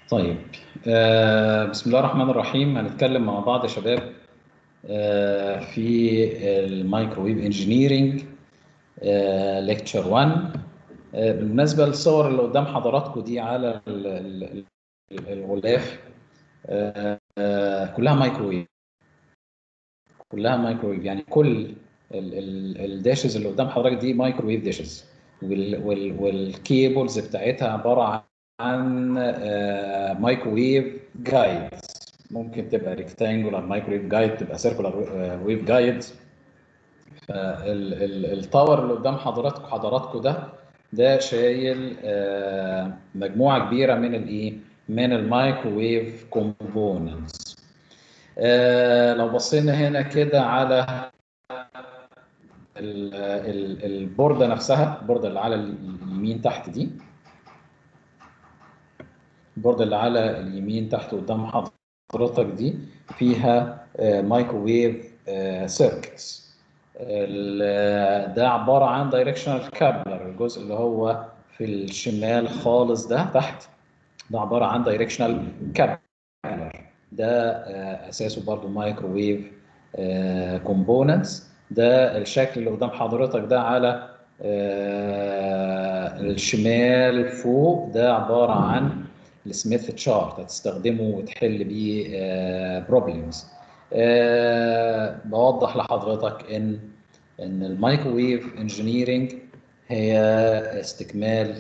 طيب آه بسم الله الرحمن الرحيم هنتكلم مع بعض يا شباب آه في المايكروويف انجينيرنج ليكتشر 1 آه بالنسبه للصور اللي قدام حضراتكم دي على ال- ال- ال- الغلاف آه آه كلها مايكروويف كلها مايكروويف يعني كل الداشز اللي قدام حضرتك دي مايكروويف داشز والكيبلز بتاعتها عباره عن مايكروويف جايد ممكن تبقى ريكتانجولار مايكروويف جايد تبقى سيركولار ويف جايد فالتاور اللي قدام حضراتكم حضراتكم ده ده شايل آه، مجموعه كبيره من الايه من المايكروويف كومبوننتس لو بصينا هنا كده على ال- ال- البورده نفسها البورده اللي على اليمين تحت دي البورده اللي على اليمين تحت قدام حضرتك دي فيها مايكروويف سيركتس ده عباره عن دايركشنال كابلر الجزء اللي هو في الشمال خالص ده تحت ده عباره عن دايركشنال كابلر ده آه، اساسه برضو مايكروويف كومبوننتس ده الشكل اللي قدام حضرتك ده على آه، الشمال فوق ده عباره عن السميث تشارت هتستخدمه وتحل بيه بروبلمز بوضح لحضرتك ان ان المايكروويف انجينيرنج هي استكمال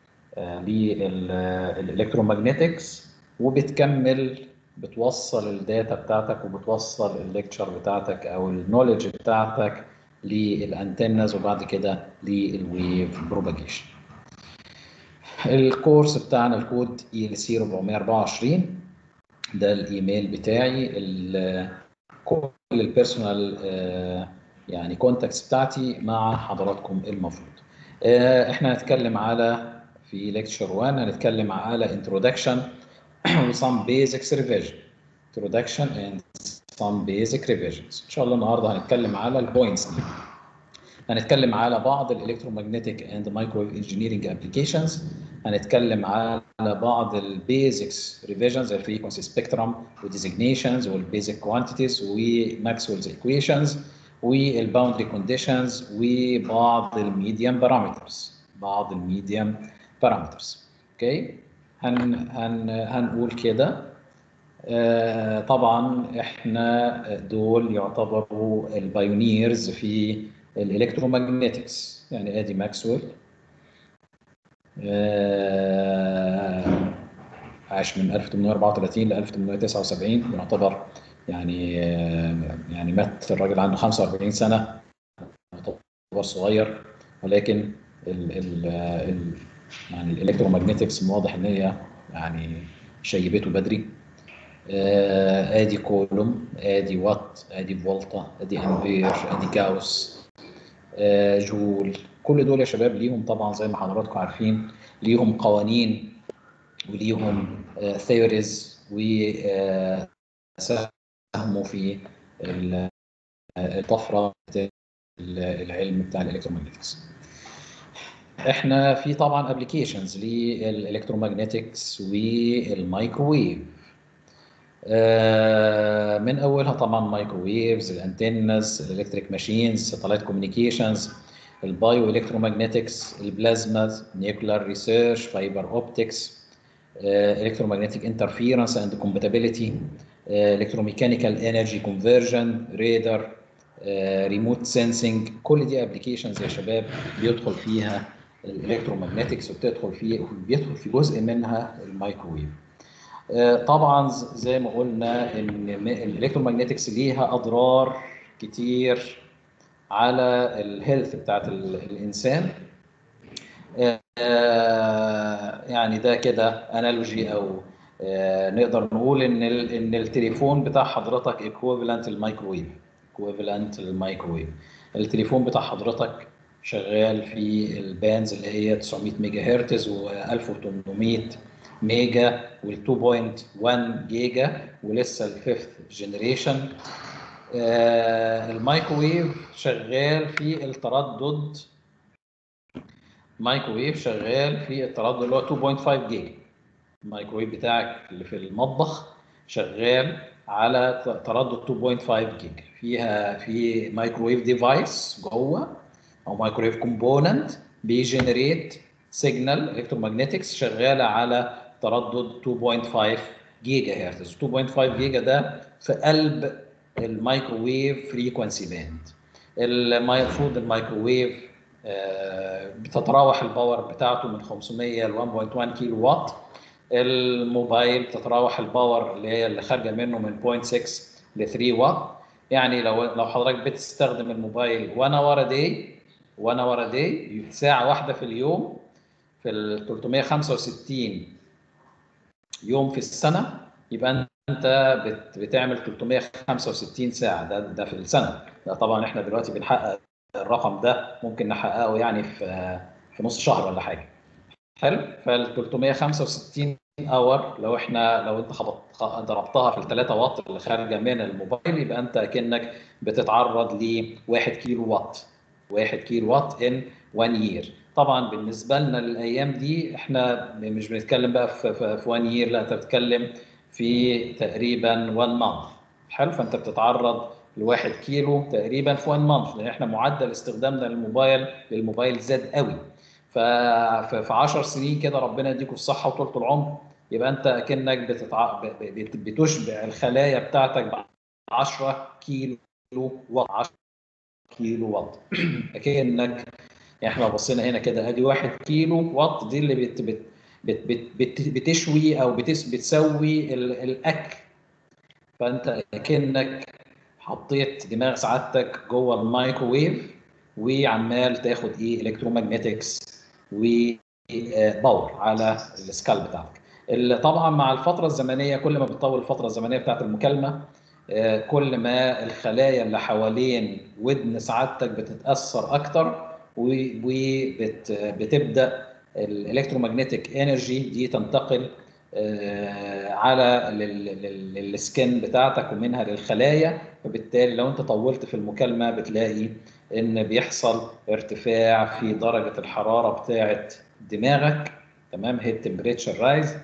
للالكترومagنetics وبتكمل بتوصل الداتا بتاعتك وبتوصل الليكتشر بتاعتك او النولج بتاعتك للانتنز وبعد كده للويف بروباجيشن الكورس بتاعنا الكود اي ال سي 424 ده الايميل بتاعي ال- كل البيرسونال يعني كونتاكتس بتاعتي مع حضراتكم المفروض آه، احنا هنتكلم على في ليكتشر 1 هنتكلم على introduction و some basics revision introduction and some basic revisions ان شاء الله النهارده هنتكلم على البوينتس دي هنتكلم على بعض الالكترومagnetic اند مايكرويف انجينيرنج ابلكيشنز هنتكلم على بعض البيزكس ريفيجنز الفريكونسي سبيكترم وديزيجنيشنز والبيزك كوانتيتيز وماكسويلز ايكويشنز والباوندري كونديشنز وبعض الميديم بارامترز بعض الميديم بارامترز اوكي هن هن هنقول كده آه، طبعا احنا دول يعتبروا البايونيرز في الالكترومagنetics يعني ادي ماكسويل آه، عاش من 1834 ل 1879 يعتبر يعني آه، يعني مات الراجل عنده 45 سنه يعتبر صغير ولكن ال ال ال يعني الالكترومagnetics واضح ان هي يعني شيبته بدري آه، ادي كولوم ادي وات ادي فولتا ادي امبير ادي جاوس آه، جول كل دول يا شباب ليهم طبعا زي ما حضراتكم عارفين ليهم قوانين وليهم ثيوريز وساهموا في ال- الطفره بتاعت العلم بتاع الالكترومagnetics احنا في طبعا ابلكيشنز للالكترومagnetics والمايكروويف آه، من اولها طبعا مايكروويفز الانتنز الالكتريك ماشينز ساتلايت كوميونيكيشنز البايو الكترومagnetics البلازما نيوكلير ريسيرش فايبر اوبتكس الكترومagnetic انترفيرنس اند كومباتيبيليتي الكتروميكانيكال انرجي كونفرجن ريدر ريموت سensing كل دي ابلكيشنز يا شباب بيدخل فيها الالكترومagnetics وبتدخل فيه بيدخل في جزء منها المايكروويف آه، طبعا ز- زي ما قلنا ان الالكترومagnetics ليها اضرار كتير على الهيلث بتاعت ال- الانسان آه، يعني ده كده انالوجي او آه، نقدر نقول ان ال- ان التليفون بتاع حضرتك ايكويفالنت المايكروويف ايكويفالنت المايكروويف التليفون بتاع حضرتك شغال في البانز اللي هي 900 ميجا هرتز و1800 ميجا وال 2.1 جيجا ولسه الفيفث جنريشن المايكروويف شغال في التردد مايكروويف شغال في التردد اللي هو 2.5 جيجا الميكروويف بتاعك اللي في المطبخ شغال على تردد 2.5 جيجا فيها في مايكروويف ديفايس جوه او مايكروويف كومبوننت بيجنريت سيجنال الكترومagنتكس شغاله على تردد 2.5 جيجا هرتز 2.5 جيجا ده في قلب الميكروويف فريكونسي باند المفروض الميكروويف بتتراوح الباور بتاعته من 500 ل 1.1 كيلو وات الموبايل بتتراوح الباور اللي هي اللي خارجه منه من 0.6 ل 3 وات يعني لو لو حضرتك بتستخدم الموبايل وانا ورا داي وانا ورا داي ساعه واحده في اليوم في ال 365 يوم في السنه يبقى انت بت بتعمل 365 ساعه ده ده في السنه ده طبعا احنا دلوقتي بنحقق الرقم ده ممكن نحققه يعني في في نص شهر ولا حاجه حلو فال 365 اور لو احنا لو انت ضربتها في ال 3 واط اللي خارجه من الموبايل يبقى انت اكنك بتتعرض ل 1 كيلو وات 1 كيلو وات ان 1 يير طبعا بالنسبه لنا الايام دي احنا مش بنتكلم بقى في في 1 يير لا انت بتتكلم في تقريبا 1 مانث حلو فانت بتتعرض لواحد كيلو تقريبا في 1 مانث لان احنا معدل استخدامنا للموبايل للموبايل زاد قوي ففي 10 سنين كده ربنا يديكم الصحه وطولة العمر يبقى انت اكنك بتتع... بتشبع الخلايا بتاعتك ب 10 كيلو وات 10 كيلو وات اكنك يعني احنا بصينا هنا كده ادي 1 كيلو وات دي اللي بت... بت... بت... بت... بت... بتشوي او بتس... بتسوي ال... الاكل فانت اكنك حطيت دماغ سعادتك جوه المايكروويف وعمال تاخد ايه الكترومagنتكس وباور على السكال بتاعتك طبعا مع الفتره الزمنيه كل ما بتطول الفتره الزمنيه بتاعت المكالمه كل ما الخلايا اللي حوالين ودن سعادتك بتتاثر اكتر وبتبدا الالكترومagnetic انرجي دي تنتقل على السكن بتاعتك ومنها للخلايا فبالتالي لو انت طولت في المكالمه بتلاقي ان بيحصل ارتفاع في درجه الحراره بتاعه دماغك تمام هيد تمبريتشر رايز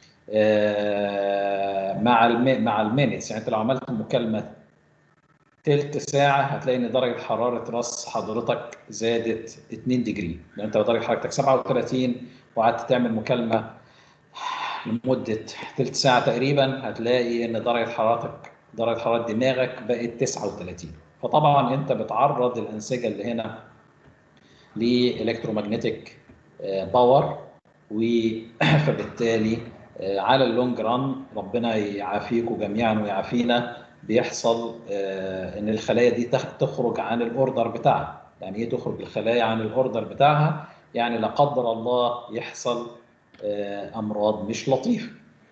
مع الم... مع المينتس يعني انت لو عملت مكالمه تلت ساعه هتلاقي ان درجه حراره راس حضرتك زادت 2 ديجري لو انت درجه حرارتك 37 وقعدت تعمل مكالمه لمده تلت ساعه تقريبا هتلاقي ان درجه حرارتك درجه حراره دماغك بقت 39 فطبعا انت بتعرض الانسجه اللي هنا لالكترومagnetic باور فبالتالي على اللونج ران ربنا يعافيكم جميعا ويعافينا بيحصل ان الخلايا دي تخرج عن الاوردر بتاعها يعني ايه تخرج الخلايا عن الاوردر بتاعها يعني لا قدر الله يحصل امراض مش لطيفه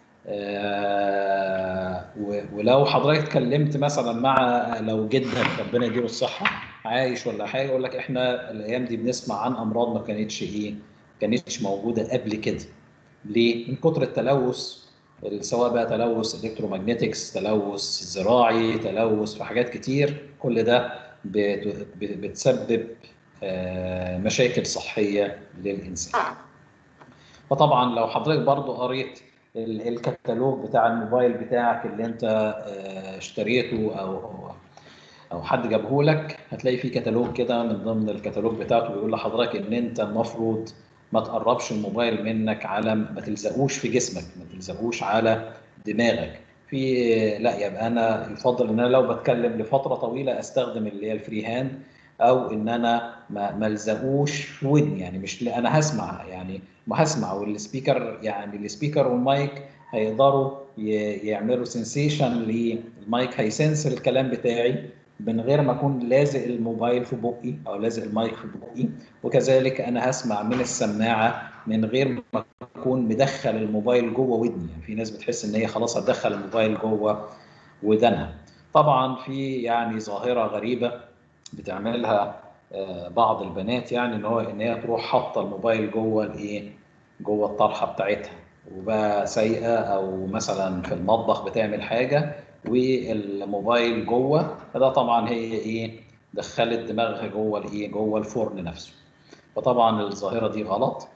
ولو حضرتك اتكلمت مثلا مع لو جدك ربنا يديله الصحه عايش ولا حاجه يقول لك احنا الايام دي بنسمع عن امراض ما كانتش ايه ما كانتش موجوده قبل كده ليه من كتر التلوث سواء بقى تلوث الكترومagنتكس تلوث زراعي تلوث في حاجات كتير كل ده بتسبب مشاكل صحيه للانسان فطبعا لو حضرتك برضو قريت الكتالوج بتاع الموبايل بتاعك اللي انت اشتريته او او حد جابه لك هتلاقي في كتالوج كده من ضمن الكتالوج بتاعته بيقول لحضرتك ان انت المفروض ما تقربش الموبايل منك على ما تلزقوش في جسمك ما تلزقوش على دماغك في لا يبقى انا يفضل ان انا لو بتكلم لفتره طويله استخدم اللي هي الفري هاند او ان انا ما ملزقوش في ودني يعني مش انا هسمع يعني ما هسمع والسبيكر يعني السبيكر والمايك هيقدروا يعملوا سنسيشن للمايك هيسنسر الكلام بتاعي من غير ما اكون لازق الموبايل في بقي او لازق المايك في بقي وكذلك انا هسمع من السماعه من غير ما اكون مدخل الموبايل جوه ودني يعني في ناس بتحس ان هي خلاص هتدخل الموبايل جوه ودنها طبعا في يعني ظاهره غريبه بتعملها بعض البنات يعني ان هو ان هي تروح حاطه الموبايل جوه الايه جوه الطرحه بتاعتها وبقى سايقه او مثلا في المطبخ بتعمل حاجه والموبايل جوه فده طبعا هي ايه دخلت دماغها جوه الايه جوه الفرن نفسه فطبعا الظاهره دي غلط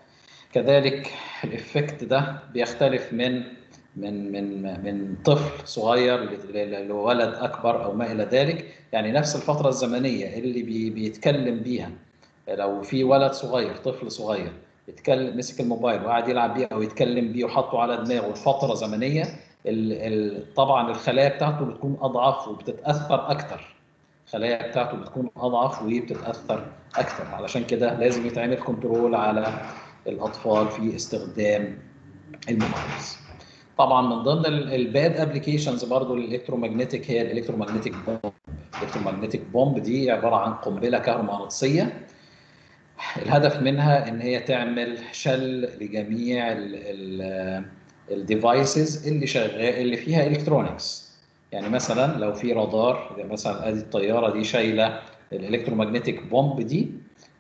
كذلك الافكت ده بيختلف من من من من طفل صغير لولد اكبر او ما الى ذلك يعني نفس الفتره الزمنيه اللي بي بيتكلم بيها لو في ولد صغير طفل صغير يتكلم مسك الموبايل وقعد يلعب بيه او يتكلم بيه وحطه على دماغه لفتره زمنيه ال ال طبعا الخلايا بتاعته بتكون اضعف وبتتاثر اكتر الخلايا بتاعته بتكون اضعف وبتتاثر اكتر علشان كده لازم يتعمل كنترول على الاطفال في استخدام الموبايلز طبعا من ضمن الباد ابلكيشنز برضو الالكترومagnetic هي الالكترومagnetic بومب الالكترومagnetic بومب دي عباره عن قنبله كهرومغناطيسيه الهدف منها ان هي تعمل شل لجميع الديفايسز اللي شغال اللي فيها الكترونكس يعني مثلا لو في رادار يعني مثلا ادي الطياره دي شايله الالكترومagnetic بومب دي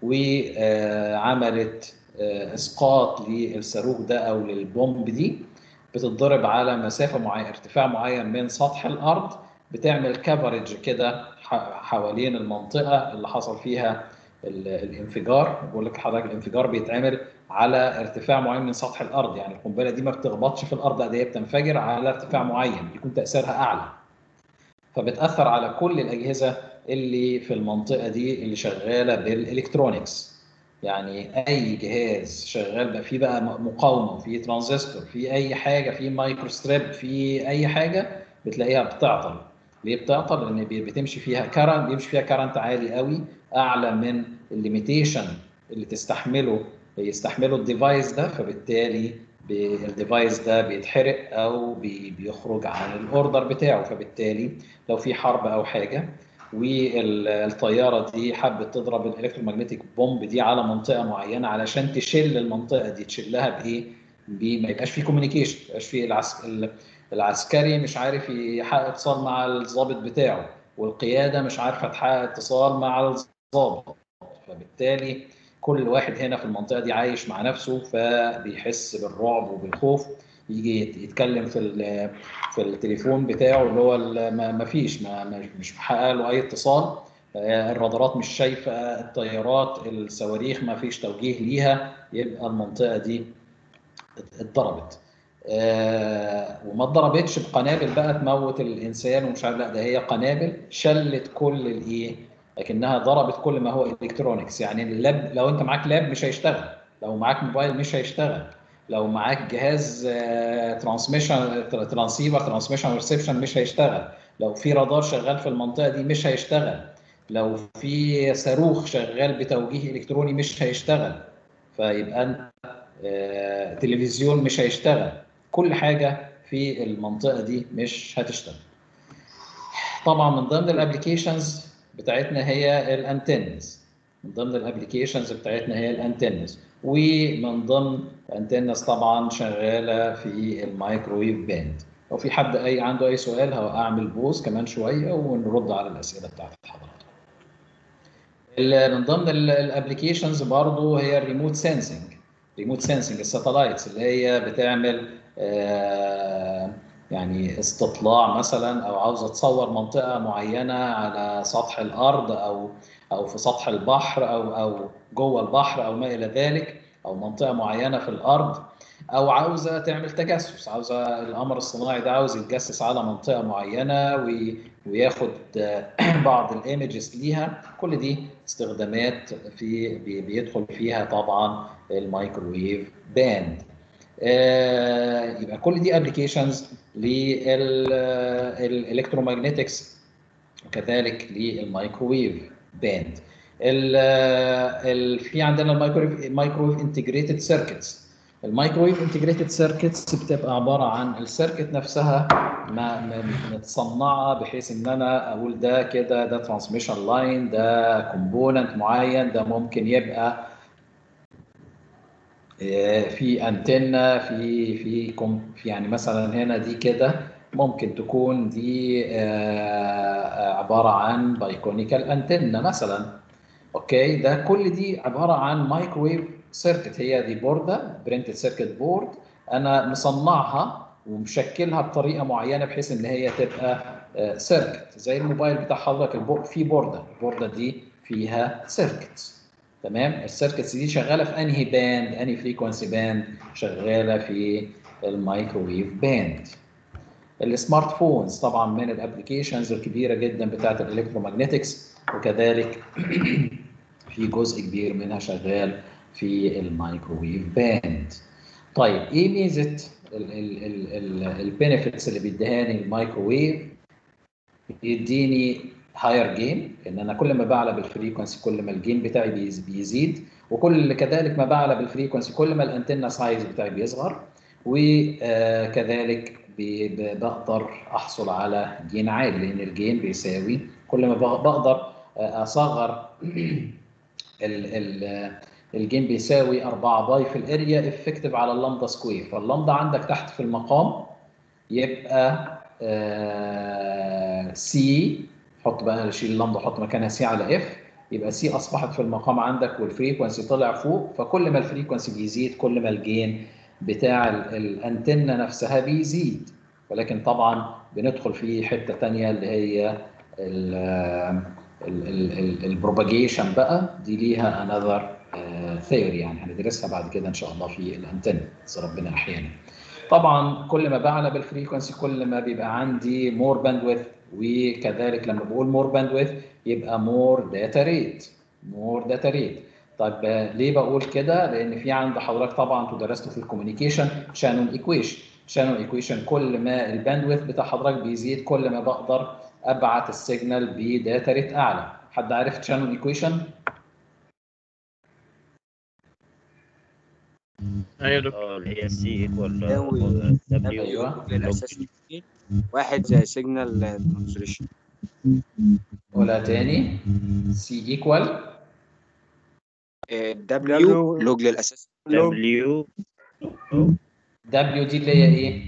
وعملت اسقاط للصاروخ ده او للبومب دي بتتضرب على مسافه معينه ارتفاع معين من سطح الارض بتعمل كفرج كده حوالين المنطقه اللي حصل فيها الانفجار بقول لك حضرتك الانفجار بيتعمل على ارتفاع معين من سطح الارض يعني القنبله دي ما بتخبطش في الارض لا هي بتنفجر على ارتفاع معين بيكون تاثيرها اعلى فبتاثر على كل الاجهزه اللي في المنطقه دي اللي شغاله بالالكترونكس يعني اي جهاز شغال بقى فيه بقى مقاومه في ترانزستور في اي حاجه في مايكرو ستريب في اي حاجه بتلاقيها بتعطل ليه بتعطل لان بتمشي فيها كرنت بيمشي فيها كرنت عالي قوي اعلى من الليميتيشن اللي تستحمله يستحمله الديفايس ده فبالتالي الديفايس ده بيتحرق او بيخرج عن الاوردر بتاعه فبالتالي لو في حرب او حاجه والطياره دي حبت تضرب الالكترومagnetic بومب دي على منطقه معينه علشان تشل المنطقه دي تشلها بايه؟ ما يبقاش في كوميونيكيشن ما يبقاش في العسك... العسكري مش عارف يحقق اتصال مع الضابط بتاعه والقياده مش عارفه تحقق اتصال مع الضابط فبالتالي كل واحد هنا في المنطقه دي عايش مع نفسه فبيحس بالرعب وبالخوف يجي يتكلم في في التليفون بتاعه اللي هو ما فيش ما مش محقق له اي اتصال الرادارات مش شايفه الطيارات الصواريخ ما فيش توجيه ليها يبقى المنطقه دي اتضربت آه وما اتضربتش بقنابل بقى تموت الانسان ومش عارف لا ده هي قنابل شلت كل الايه لكنها ضربت كل ما هو الكترونكس يعني اللاب لو انت معاك لاب مش هيشتغل لو معاك موبايل مش هيشتغل لو معاك جهاز ترانسميشن ترانسيفر ترانسميشن ريسبشن مش هيشتغل لو في رادار شغال في المنطقه دي مش هيشتغل لو في صاروخ شغال بتوجيه الكتروني مش هيشتغل فيبقى انت تلفزيون مش هيشتغل كل حاجه في المنطقه دي مش هتشتغل طبعا من ضمن الابلكيشنز بتاعتنا هي الانتنز من ضمن الابلكيشنز بتاعتنا هي الانتنز ومن ضمن الانتنز طبعا شغاله في المايكرويف باند لو في حد اي عنده اي سؤال هعمل بوز كمان شويه ونرد على الاسئله بتاعت حضرتك من ضمن الابلكيشنز برضه هي الريموت سensing ريموت سensing الساتلايتس اللي هي بتعمل آه يعني استطلاع مثلا او عاوزه تصور منطقه معينه على سطح الارض او او في سطح البحر او او جوه البحر او ما الى ذلك او منطقه معينه في الارض او عاوزه تعمل تجسس عاوزه القمر الصناعي ده عاوز يتجسس على منطقه معينه وياخد بعض الايمجز ليها كل دي استخدامات في بيدخل فيها طبعا المايكروويف باند آه يبقى كل دي ابلكيشنز للالكترومagنتكس وكذلك للمايكروويف باند ال ال في عندنا المايكروويف مايكروويف انتجريتد سيركتس المايكروويف انتجريتد سيركتس بتبقى عباره عن السيركت نفسها ما متصنعه بحيث ان انا اقول ده كده ده ترانسميشن لاين ده كومبوننت معين ده ممكن يبقى في انتنه في في في يعني مثلا هنا دي كده ممكن تكون دي عباره عن بايكونيكال انتنه مثلا اوكي ده كل دي عباره عن مايكرويف سيركت هي دي بورده برنتد سيركت بورد انا مصنعها ومشكلها بطريقه معينه بحيث ان هي تبقى سيركت زي الموبايل بتاع حضرتك في بورده البورده دي فيها سيركتس تمام السيركتس دي شغاله في انهي باند انهي فريكونسي باند شغاله في المايكروويف باند السمارت فونز طبعا من الابلكيشنز الكبيره جدا بتاعت الالكترومagنتكس وكذلك في جزء كبير منها شغال في المايكروويف باند طيب ايه ميزه البنفيتس اللي بيديهاني المايكروويف يديني هاير جين ان انا كل ما بعلى بالفريكونسي كل ما الجين بتاعي بيزيد وكل كذلك ما بعلى بالفريكونسي كل ما الانتنه سايز بتاعي بيصغر وكذلك بقدر احصل على جين عالي لان الجين بيساوي كل ما بقدر اصغر الجين بيساوي 4 باي في الاريا افكتيف على اللامدا سكوير فاللامدا عندك تحت في المقام يبقى سي حط بقى شيل اللامدا حط مكانها سي على اف يبقى سي اصبحت في المقام عندك والفريكونسي طلع فوق فكل ما الفريكونسي بيزيد كل ما الجين بتاع الانتنه نفسها بيزيد ولكن طبعا بندخل في حته ثانيه اللي هي البروباجيشن بقى دي ليها انذر ثيوري يعني هندرسها بعد كده ان شاء الله في الانتنه اذا ربنا احيانا طبعا كل ما بعلى بالفريكونسي كل ما بيبقى عندي مور باندويث وكذلك لما بقول مور باندويث يبقى مور داتا ريت مور داتا ريت طيب ليه بقول كده؟ لان في عند حضرتك طبعا انتوا درستوا في الكوميونيكيشن شانون ايكويشن شانون ايكويشن كل ما الباندويث بتاع حضرتك بيزيد كل ما بقدر ابعت السيجنال بداتا ريت اعلى حد عارف شانون ايكويشن؟ ايوه دكتور اللي هي سي ايكوال دبليو ايوه الاساس واحد زي سيجنال ترانسليشن قولها تاني سي ايكوال دبليو لوج للاساس دبليو دبليو دي اللي هي ايه؟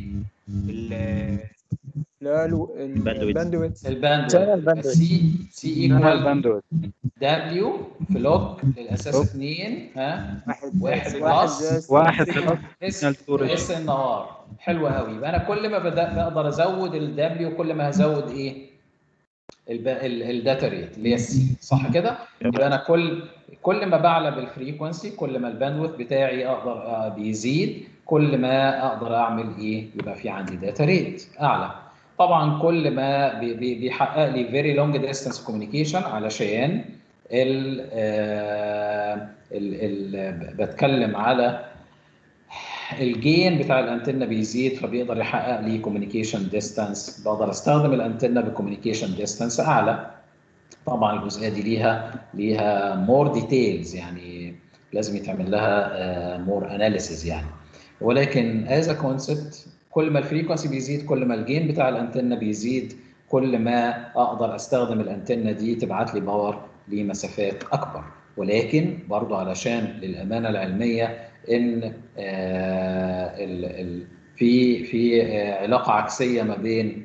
لا لو Bandwidth. الباندويث الباندويث سي سي ايكوال الباندويث دبليو في لوج للاساس 2 ها واحد واحد واحد بلس واحد في اس signal storage. اس ان ار حلو قوي يبقى انا كل ما بدأ بقدر ازود الدبليو كل ما هزود ايه الب... ال- الداتا ريت اللي هي السي صح كده يبقى انا كل كل ما بعلى بالفريكونسي كل ما الباندويث بتاعي اقدر آه، بيزيد كل ما اقدر اعمل ايه يبقى في عندي داتا ريت اعلى طبعا كل ما بي- بي- بيحقق لي فيري لونج ديستانس كوميونيكيشن علشان ال آه، ال ال بتكلم على الجين بتاع الانتنه بيزيد فبيقدر يحقق لي كوميونيكيشن ديستانس بقدر استخدم الانتنه بكوميونيكيشن ديستانس اعلى طبعا الجزئيه دي ليها ليها مور ديتيلز يعني لازم يتعمل لها مور اناليسيز يعني ولكن از كونسبت كل ما الفريكونسي بيزيد كل ما الجين بتاع الانتنه بيزيد كل ما اقدر استخدم الانتنه دي تبعت لي باور لمسافات اكبر ولكن برضو علشان للامانه العلميه ان آه، ال- ال- في في آه، علاقه عكسيه ما بين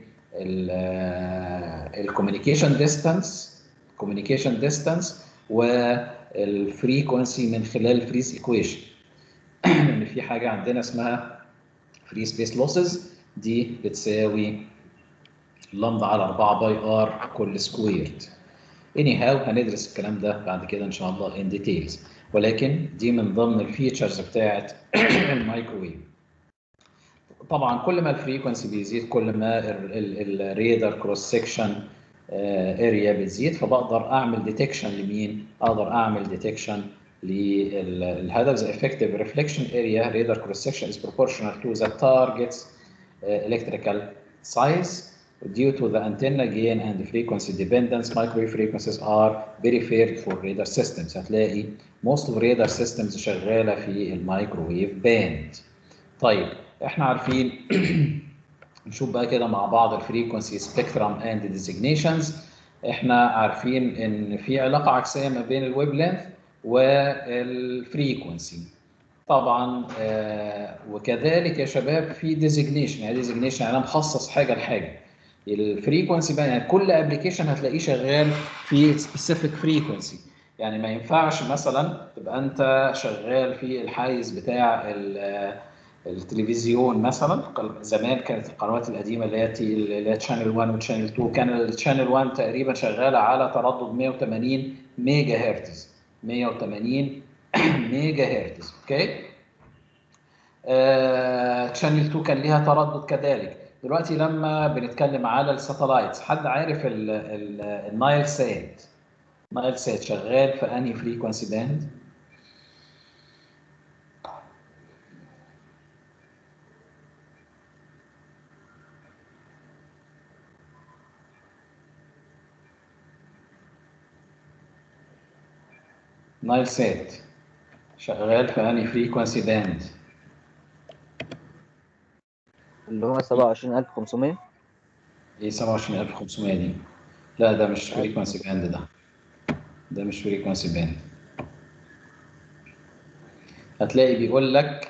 الكوميونيكيشن ديستانس كوميونيكيشن ديستانس والفريكونسي من خلال فريز ايكويشن ان في حاجه عندنا اسمها فري سبيس لوسز دي بتساوي لامدا على 4 باي ار كل سكويرد اني هاو هندرس الكلام ده بعد كده ان شاء الله ان ديتيلز ولكن دي من ضمن الفيتشرز بتاعت المايكروويف طبعا كل ما الفريكونسي بيزيد كل ما الريدر كروس سكشن اريا بتزيد فبقدر اعمل ديتكشن لمين؟ اقدر اعمل ديتكشن للهدف the effective reflection area radar cross section is proportional to the target's uh, electrical size due to the antenna gain and frequency dependence microwave frequencies are very fair for radar systems هتلاقي most of radar systems شغاله في المايكروويف باند طيب احنا عارفين نشوف بقى كده مع بعض الفريكونسي سبيكترم اند ديزيجنيشنز احنا عارفين ان في علاقه عكسيه ما بين الويب لينث والفريكونسي طبعا آه وكذلك يا شباب في ديزيجنيشن يعني ديزيجنيشن يعني انا مخصص حاجه لحاجه الفريكونسي بقى يعني كل ابلكيشن هتلاقيه شغال في سبيسيفيك فريكونسي يعني ما ينفعش مثلا تبقى انت شغال في الحيز بتاع ال- التلفزيون مثلا زمان كانت القنوات القديمه اللي هي تي- اللي هي تشانل 1 وتشانل 2 كان التشانل 1 تقريبا شغاله على تردد 180 ميجا هرتز 180 ميجا هرتز اوكي آه شانل 2 كان ليها تردد كذلك دلوقتي لما بنتكلم على الساتلايتس حد عارف ال- ال- النايل سات نايل سات شغال في انهي فريكونسي باند نايل سات شغال في انهي فريكونسي باند اللي هو 27500 ايه 27500 دي لا ده مش فريكونسي باند ده ده مش فريكونسي باند هتلاقي بيقول لك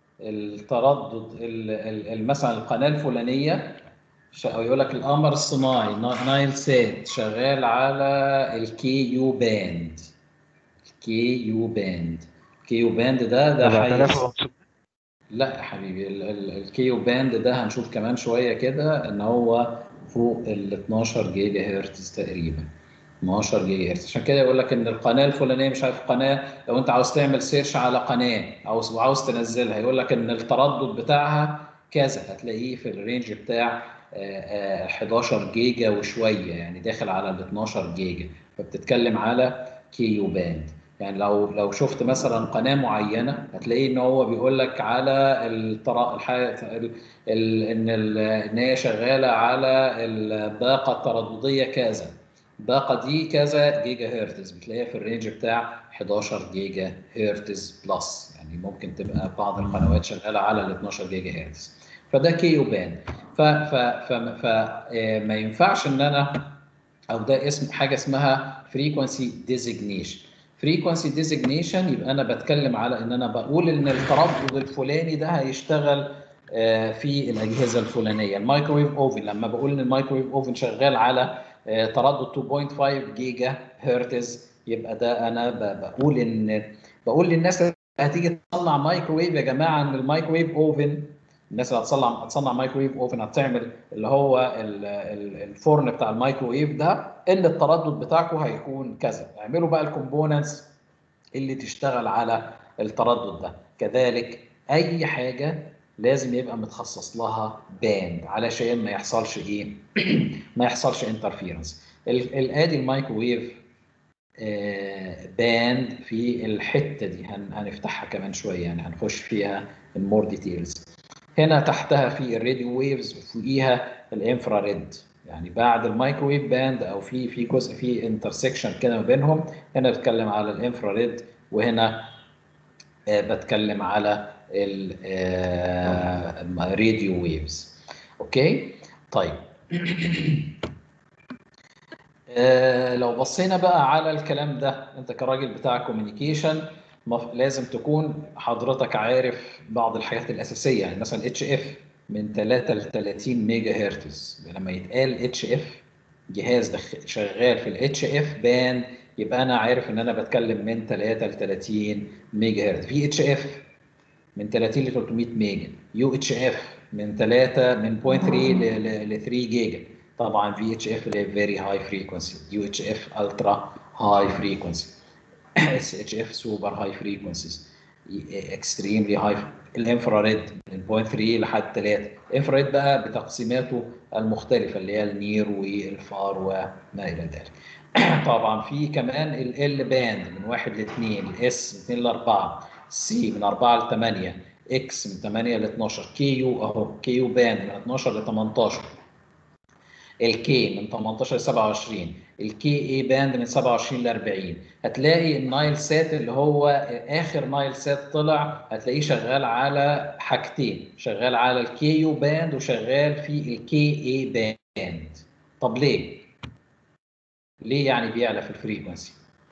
التردد ال- ال- ال- مثلا القناه الفلانيه ش- او يقول لك القمر الصناعي نا- نايل سات شغال على الكي يو باند الكي يو باند الكي يو باند ده ده حيز 4500 لا يا حبيبي ال- ال- الكيو باند ده هنشوف كمان شويه كده ان هو فوق ال 12 جيجا هرتز تقريبا 12 جيجا هرتز عشان كده يقول لك ان القناه الفلانيه مش عارف قناه لو انت عاوز تعمل سيرش على قناه عاوز وعاوز تنزلها يقول لك ان التردد بتاعها كذا هتلاقيه في الرينج بتاع آه، آه، 11 جيجا وشويه يعني داخل على ال 12 جيجا فبتتكلم على كيو باند يعني لو لو شفت مثلا قناه معينه هتلاقي ان هو بيقول لك على الطرا الح... ال... ال... ان ال... ان هي شغاله على الباقه التردديه كذا الباقه دي كذا جيجا هرتز بتلاقيها في الرينج بتاع 11 جيجا هرتز بلس يعني ممكن تبقى بعض القنوات شغاله على ال 12 جيجا هرتز فده كيو بان ف ف ف, ف... آه، ما ينفعش ان انا او ده اسم حاجه اسمها فريكونسي ديزيجنيشن فريكونسي ديزيجنيشن يبقى انا بتكلم على ان انا بقول ان التردد الفلاني ده هيشتغل آه، في الاجهزه الفلانيه الميكرويف اوفن لما بقول ان الميكرويف اوفن شغال على آه، تردد 2.5 جيجا هرتز يبقى ده انا ب- بقول ان بقول للناس اللي هتيجي تصنع مايكرويف يا جماعه ان الميكرويف اوفن الناس اللي هتصنع هتصنع مايكرويف اوفن هتعمل اللي هو ال- ال- الفرن بتاع الميكرويف ده ان التردد بتاعكم هيكون كذا اعملوا بقى الكومبوننتس اللي تشتغل على التردد ده كذلك اي حاجه لازم يبقى متخصص لها باند علشان ما يحصلش ايه ما يحصلش انترفيرنس الادي الميكروويف آه، باند في الحته دي هن- هنفتحها كمان شويه يعني هنخش فيها المور ديتيلز هنا تحتها في الراديو ويفز وفوقيها الانفراريد يعني بعد الميكروويف باند او في في جزء في انترسكشن كده ما بينهم هنا بتكلم على الانفراريد وهنا آه، بتكلم على الراديو ويفز اوكي طيب آه، لو بصينا بقى على الكلام ده انت كراجل بتاع كوميونيكيشن لازم تكون حضرتك عارف بعض الحاجات الاساسيه يعني مثلا اتش اف من 3 ل 30 ميجا هرتز لما يتقال اتش اف جهاز دخ- شغال في الاتش اف بان يبقى انا عارف ان انا بتكلم من 3 ل 30 ميجا هرتز في اتش اف من 30 ل 300 ميجا يو اتش اف من 3 من 0.3 ل ل- ل 3 جيجا طبعا في اتش اف اللي هي فيري هاي فريكونسي يو اتش اف الترا هاي فريكونسي اس اتش اف سوبر هاي فريكونسيز اكستريملي هاي الانفراريد من 0.3 لحد 3 الانفراريد بقى بتقسيماته المختلفه اللي هي النير والفار وما الى ذلك طبعا في كمان ال باند من 1 ل 2 الاس من 2 ل 4 سي من 4 ل 8 اكس من 8 ل 12 كيو اهو كيو باند من 12 ل 18 الكي من 18 ل 27 الكي اي باند من 27 ل 40 هتلاقي النايل سات اللي هو اخر نايل سات طلع هتلاقيه شغال على حاجتين شغال على الكي يو باند وشغال في الكي اي باند طب ليه؟ ليه يعني بيعلى في الفريكونسي؟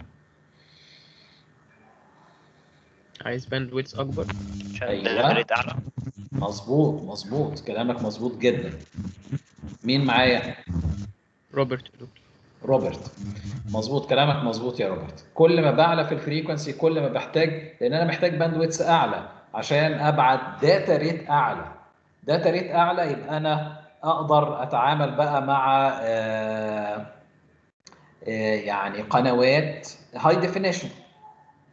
عايز باندويتس اكبر عشان أيوة. الريت اعلى مظبوط مظبوط كلامك مظبوط جدا مين معايا؟ روبرت لوك روبرت مظبوط كلامك مظبوط يا روبرت كل ما بعلى في الفريكونسي كل ما بحتاج لان انا محتاج باندويتس اعلى عشان ابعت داتا ريت اعلى داتا ريت اعلى يبقى انا اقدر اتعامل بقى مع آه، آه، يعني قنوات هاي ديفينيشن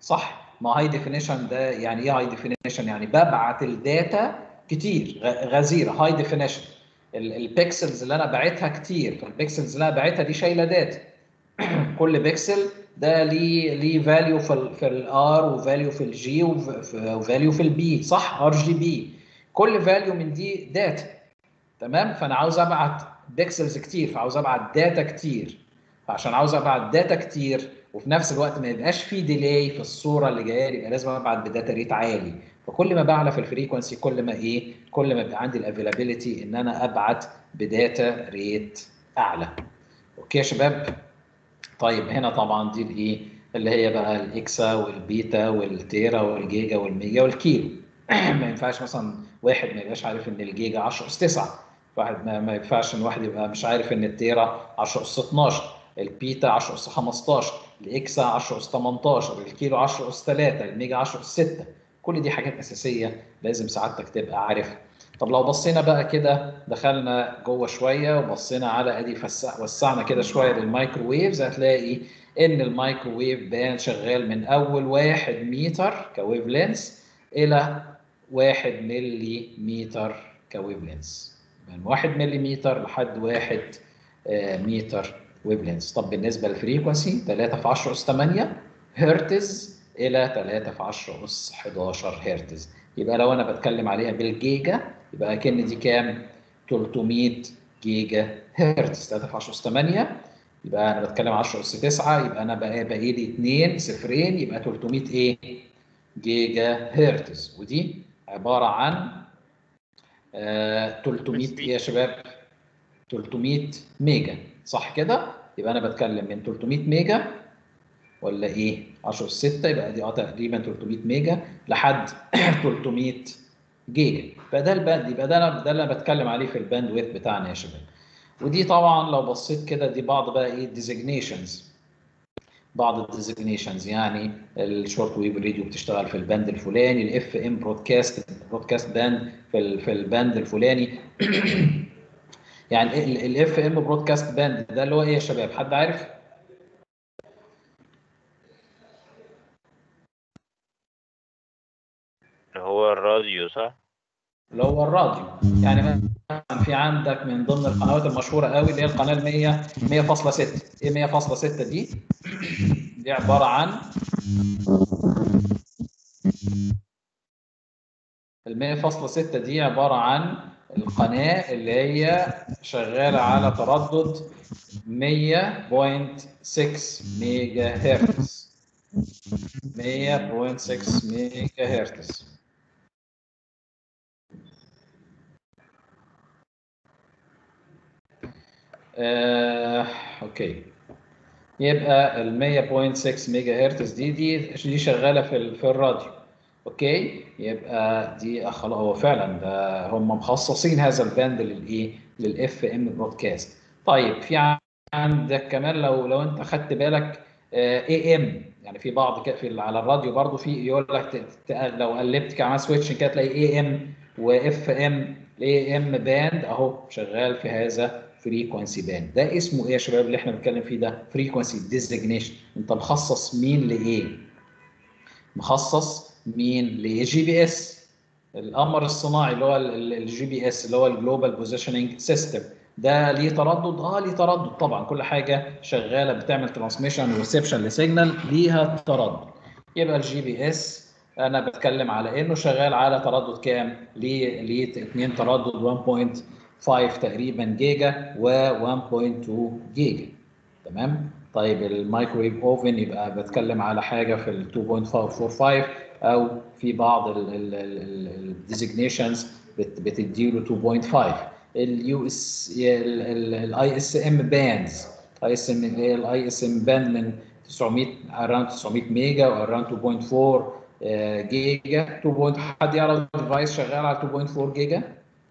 صح ما هاي ديفينيشن ده يعني ايه هاي ديفينيشن يعني ببعت الداتا كتير غ- غزيره هاي ديفينيشن البيكسلز اللي انا باعتها كتير فالبيكسلز اللي انا باعتها دي شايله داتا كل بيكسل ده ليه ليه فاليو في ال في الار وفاليو في الجي وفاليو في البي صح ار جي بي كل فاليو من دي داتا تمام فانا عاوز ابعت بيكسلز كتير فعاوز ابعت داتا كتير فعشان عاوز ابعت داتا كتير وفي نفس الوقت ما يبقاش في ديلي في الصوره اللي جايه لي يبقى لازم ابعت بداتا ريت عالي فكل ما بعلى في الفريكونسي كل ما ايه كل ما يبقى عندي الافيلابيلتي ان انا ابعت بداتا ريت اعلى اوكي يا شباب طيب هنا طبعا دي الايه اللي هي بقى الاكسا والبيتا والتيرا والجيجا والميجا والكيلو ما ينفعش مثلا واحد ما يبقاش عارف ان الجيجا 10 اس 9 واحد ما, ما ينفعش ان واحد يبقى مش عارف ان التيرا 10 اس 12 البيتا 10 اس 15 الاكسا 10 اس 18 الكيلو 10 اس 3 الميجا 10 اس 6 كل دي حاجات اساسيه لازم سعادتك تبقى عارفها طب لو بصينا بقى كده دخلنا جوه شويه وبصينا على ادي فسع وسعنا كده شويه للمايكروويفز هتلاقي ان المايكروويف بان شغال من اول واحد متر كويف لينس الى واحد ملي متر كويف لينس من واحد ملي متر لحد واحد آه، متر ويف لينس طب بالنسبه للفريكونسي 3 في 10 اس 8 هرتز الى 3 في 10 اس 11 هرتز يبقى لو انا بتكلم عليها بالجيجا يبقى كان دي كام 300 جيجا هرتز 3 في 10 اس 8 يبقى انا بتكلم 10 اس 9 يبقى انا بقى باقي لي 2 صفرين يبقى 300 ايه جيجا هرتز ودي عباره عن آه 300 ايه يا شباب 300 ميجا صح كده يبقى انا بتكلم من 300 ميجا ولا ايه 10 اس 6 يبقى دي اه تقريبا 300 ميجا لحد 300 جيجا فده الباند يبقى ده انا ده اللي انا بتكلم عليه في الباند ويث بتاعنا يا شباب ودي طبعا لو بصيت كده دي بعض بقى ايه ديزيجنيشنز بعض الديزيجنيشنز يعني الشورت ويف راديو بتشتغل في الباند الفلاني الاف ام برودكاست برودكاست باند في ال في الباند الفلاني يعني الاف ام برودكاست باند ده اللي هو ايه يا شباب حد عارف هو الراديو صح؟ اللي هو الراديو يعني مثلا في عندك من ضمن القنوات المشهوره قوي اللي هي القناه ال 100 100.6 ايه 100.6 دي؟ دي عباره عن ال 100.6 دي عباره عن القناه اللي هي شغاله على تردد 100.6 ميجا هرتز 100.6 ميجا هرتز آه، اوكي يبقى ال 100.6 ميجا هرتز دي دي دي شغاله في ال- في الراديو اوكي يبقى دي آه، خلاص هو فعلا ده هم مخصصين هذا الباند للايه للاف ام برودكاست طيب في عندك كمان لو لو انت خدت بالك اي ام يعني في بعض كده في ال- على الراديو برضو في يقول لك ت- ت- لو قلبت كمان سويتش كده تلاقي اي ام واف ام الاي ام باند اهو شغال في هذا فريكونسي باند ده اسمه ايه يا شباب اللي احنا بنتكلم فيه ده فريكونسي ديزيجنيشن انت مخصص مين لايه مخصص مين لجي بي اس القمر الصناعي اللي هو الجي بي اس اللي هو الجلوبال بوزيشننج سيستم ده ليه تردد اه ليه تردد طبعا كل حاجه شغاله بتعمل ترانسميشن وريسبشن لسيجنال ليها تردد يبقى الجي بي اس انا بتكلم على انه شغال على تردد كام ليه ليه 2 تردد 1.5 تقريبا جيجا و 1.2 جيجا تمام طيب المايكرويف اوفن يبقى بتكلم على حاجه في ال 2.445 او في بعض الديزيجنيشنز بتديله 2.5 اليو اس الاي اس ام باندز اي اس ام اللي هي الاي اس ام باند من 900 اراوند 900 ميجا واراوند 2.4 آه، جيجا 2. point- حد يعرف ديفايس شغال على 2.4 جيجا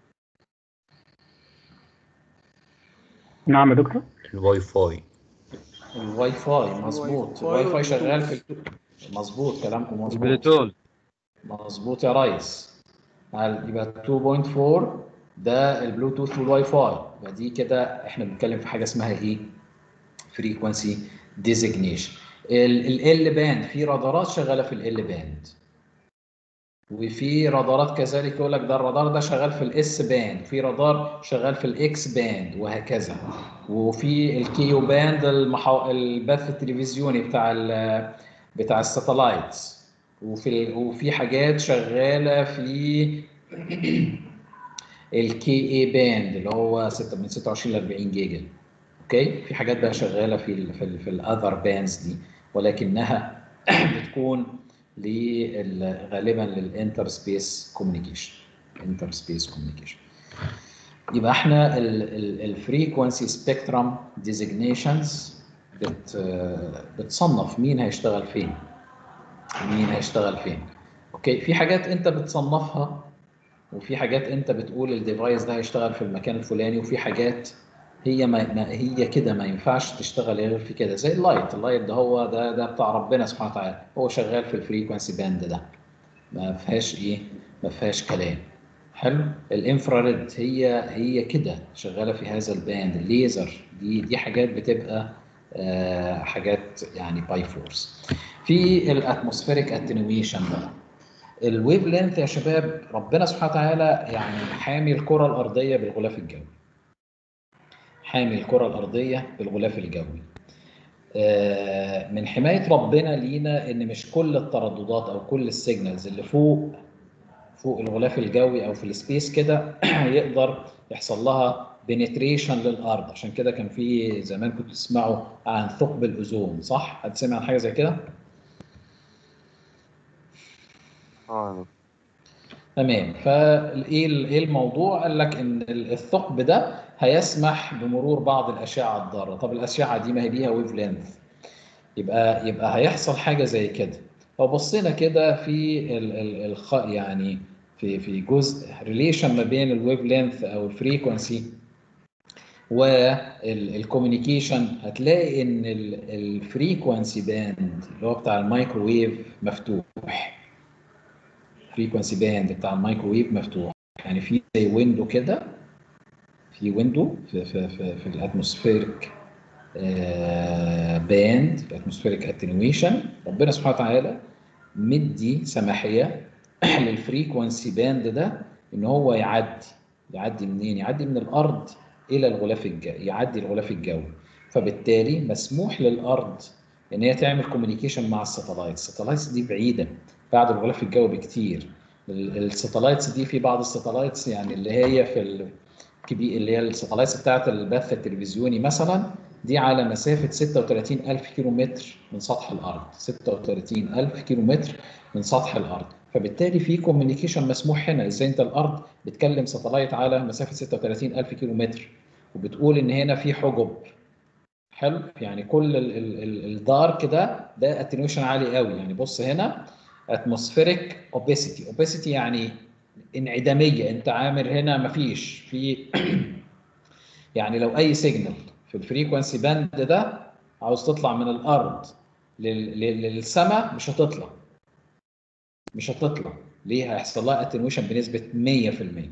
نعم يا دكتور الواي فاي الواي فاي مظبوط الواي فاي شغال في ال- مظبوط كلامكم مظبوط البلوتوث مظبوط يا ريس هل- يبقى 2.4 ده البلوتوث والواي فاي يبقى دي كده احنا بنتكلم في حاجه اسمها ايه؟ فريكونسي ديزيجنيشن ال باند في رادارات شغاله في ال باند وفي رادارات كذلك يقول لك ده الرادار ده شغال في الاس باند في رادار شغال في الاكس باند وهكذا وفي الكيو باند المحو... البث التلفزيوني بتاع ال... بتاع الساتلايتس وفي وفي حاجات شغاله في الكي اي باند اللي هو 6 من 26 ل 40 جيجا اوكي في حاجات بقى شغاله في ال في, ال في الاذر باندز دي ولكنها بتكون لل- غالبا للانتر سبيس كوميونيكيشن انتر سبيس كوميونيكيشن يبقى احنا الفريكونسي سبيكترم ديزيجنيشنز بت بتصنف مين هيشتغل فين مين هيشتغل فين اوكي في حاجات انت بتصنفها وفي حاجات انت بتقول الديفايس ده هيشتغل في المكان الفلاني وفي حاجات هي ما, ما هي كده ما ينفعش تشتغل غير في كده زي اللايت اللايت ده هو ده ده بتاع ربنا سبحانه وتعالى هو شغال في الفريكونسي باند ده ما فيهاش ايه ما فيهاش كلام حلو الانفراريد هي هي كده شغاله في هذا الباند الليزر دي دي حاجات بتبقى آه حاجات يعني باي فورس في الاتموسفيريك اتنويشن بقى الويف لينث يا شباب ربنا سبحانه وتعالى يعني حامي الكره الارضيه بالغلاف الجوي حامي الكره الارضيه بالغلاف الجوي آه، من حمايه ربنا لينا ان مش كل الترددات او كل السيجنالز اللي فوق فوق الغلاف الجوي او في السبيس كده يقدر يحصل لها بنتريشن للارض عشان كده كان في زمان كنتوا تسمعوا عن ثقب الاوزون صح؟ حد سمع عن حاجه زي كده؟ اه تمام فايه ايه الموضوع قال لك ان الثقب ده هيسمح بمرور بعض الاشعه الضاره طب الاشعه دي ما هي ليها ويف لينث يبقى يبقى هيحصل حاجه زي كده لو بصينا كده في ال ال الخ يعني في في جزء ريليشن ما بين الويف لينث او الفريكونسي والكوميونيكيشن هتلاقي ان الفريكونسي باند اللي هو بتاع الميكروويف مفتوح فريكونسي باند بتاع الميكروويف مفتوح يعني في زي ويندو كده في ويندو في في في, في الاتموسفيريك باند في الاتموسفيريك اتنويشن ربنا سبحانه وتعالى مدي سماحيه للفريكونسي باند ده ان هو يعدي يعدي منين؟ يعدي من الارض الى الغلاف الجوي يعدي الغلاف الجوي فبالتالي مسموح للارض ان هي تعمل كوميونيكيشن مع الساتلايتس الساتلايتس دي بعيده بعد الغلاف الجوي بكتير الساتلايتس دي في بعض الساتلايتس يعني اللي هي في الكبير اللي هي الساتلايتس بتاعت البث التلفزيوني مثلا دي على مسافة 36000 كيلو متر من سطح الأرض 36000 كيلو متر من سطح الأرض فبالتالي في كوميونيكيشن مسموح هنا ازاي انت الارض بتكلم ساتلايت على مسافه 36000 كيلو متر وبتقول ان هنا في حجب حلو يعني كل الدارك ده ده اتنويشن عالي قوي يعني بص هنا اتموسفيريك اوبيسيتي اوبيسيتي يعني انعداميه انت عامل هنا مفيش في يعني لو اي سيجنال في الفريكونسي باند ده عاوز تطلع من الارض للسماء مش هتطلع مش هتطلع ليه هيحصل لها اتنويشن بنسبه 100%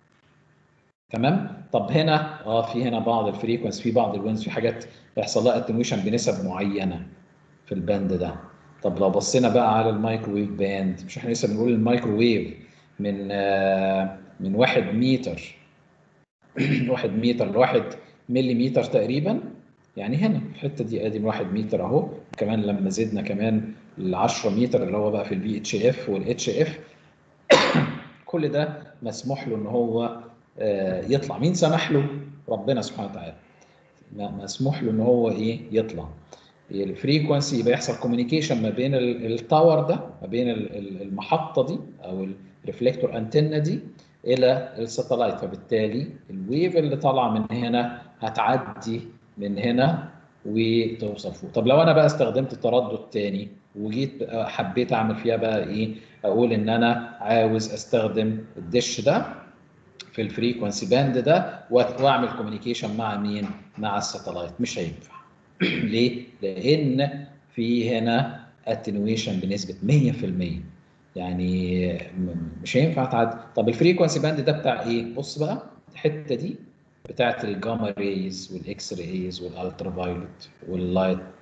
تمام طب هنا اه في هنا بعض الفريكونسي في بعض الوينز في حاجات يحصل لها اتنويشن بنسب معينه في الباند ده طب لو بصينا بقى على المايكروويف باند مش احنا لسه بنقول المايكروويف من آه من 1 متر 1 متر لواحد ملي متر تقريبا يعني هنا الحته دي ادي 1 متر اهو كمان لما زدنا كمان ال 10 متر اللي هو بقى في البي اتش اف والاتش اف كل ده مسموح له ان هو يطلع مين سمح له ربنا سبحانه وتعالى مسموح له ان هو ايه يطلع الفريكونسي يبقى يحصل كوميونيكيشن ما بين التاور ده ما بين المحطه دي او الريفليكتور انتنا دي الى الساتلايت فبالتالي الويف اللي طالعه من هنا هتعدي من هنا وتوصل فوق طب لو انا بقى استخدمت تردد تاني وجيت حبيت اعمل فيها بقى ايه اقول ان انا عاوز استخدم الدش ده في الفريكونسي باند ده واعمل كوميونيكيشن مع مين مع الساتلايت مش هينفع ليه لان في هنا اتنويشن بنسبه 100% يعني مش هينفع تعدي طب الفريكونسي باند ده بتاع ايه بص بقى الحته دي بتاعت الجاما ريز والاكس ريز والالترا فايولت واللايت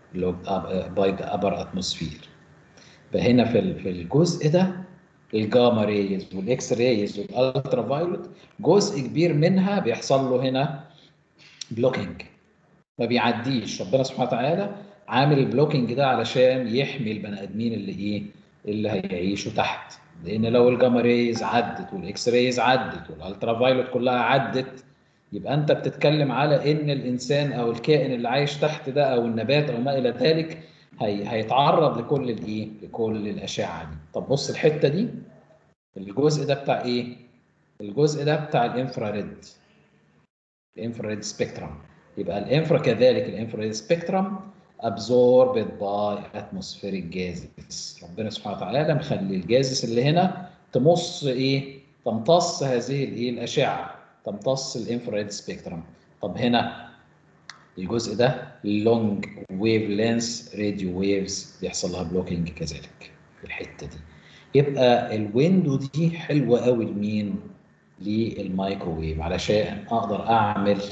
باي ذا ابر اتموسفير فهنا في ال- في الجزء ده الجاما ريز والاكس ريز والالترا فايولت جزء كبير منها بيحصل له هنا بلوكينج ما بيعديش ربنا سبحانه وتعالى عامل البلوكينج ده علشان يحمي البني ادمين اللي ايه اللي هيعيشوا تحت لان لو الجاما ريز عدت والاكس ريز عدت والالترا فايولت كلها عدت يبقى انت بتتكلم على ان الانسان او الكائن اللي عايش تحت ده او النبات او ما الى ذلك هي هيتعرض لكل الايه لكل الاشعه دي طب بص الحته دي الجزء ده بتاع ايه الجزء ده بتاع الانفراريد الانفراريد سبيكترم يبقى الانفرا كذلك الانفراريد سبيكترم absorbed by atmospheric gases ربنا سبحانه وتعالى مخلي الجازس اللي هنا تمص ايه تمتص هذه الايه الاشعه تمتص الانفراريد سبيكترم طب هنا الجزء ده لونج ويف لينس راديو ويفز بيحصل لها بلوكينج كذلك في الحته دي يبقى الويندو دي حلوه قوي لمين للمايكروويف علشان اقدر اعمل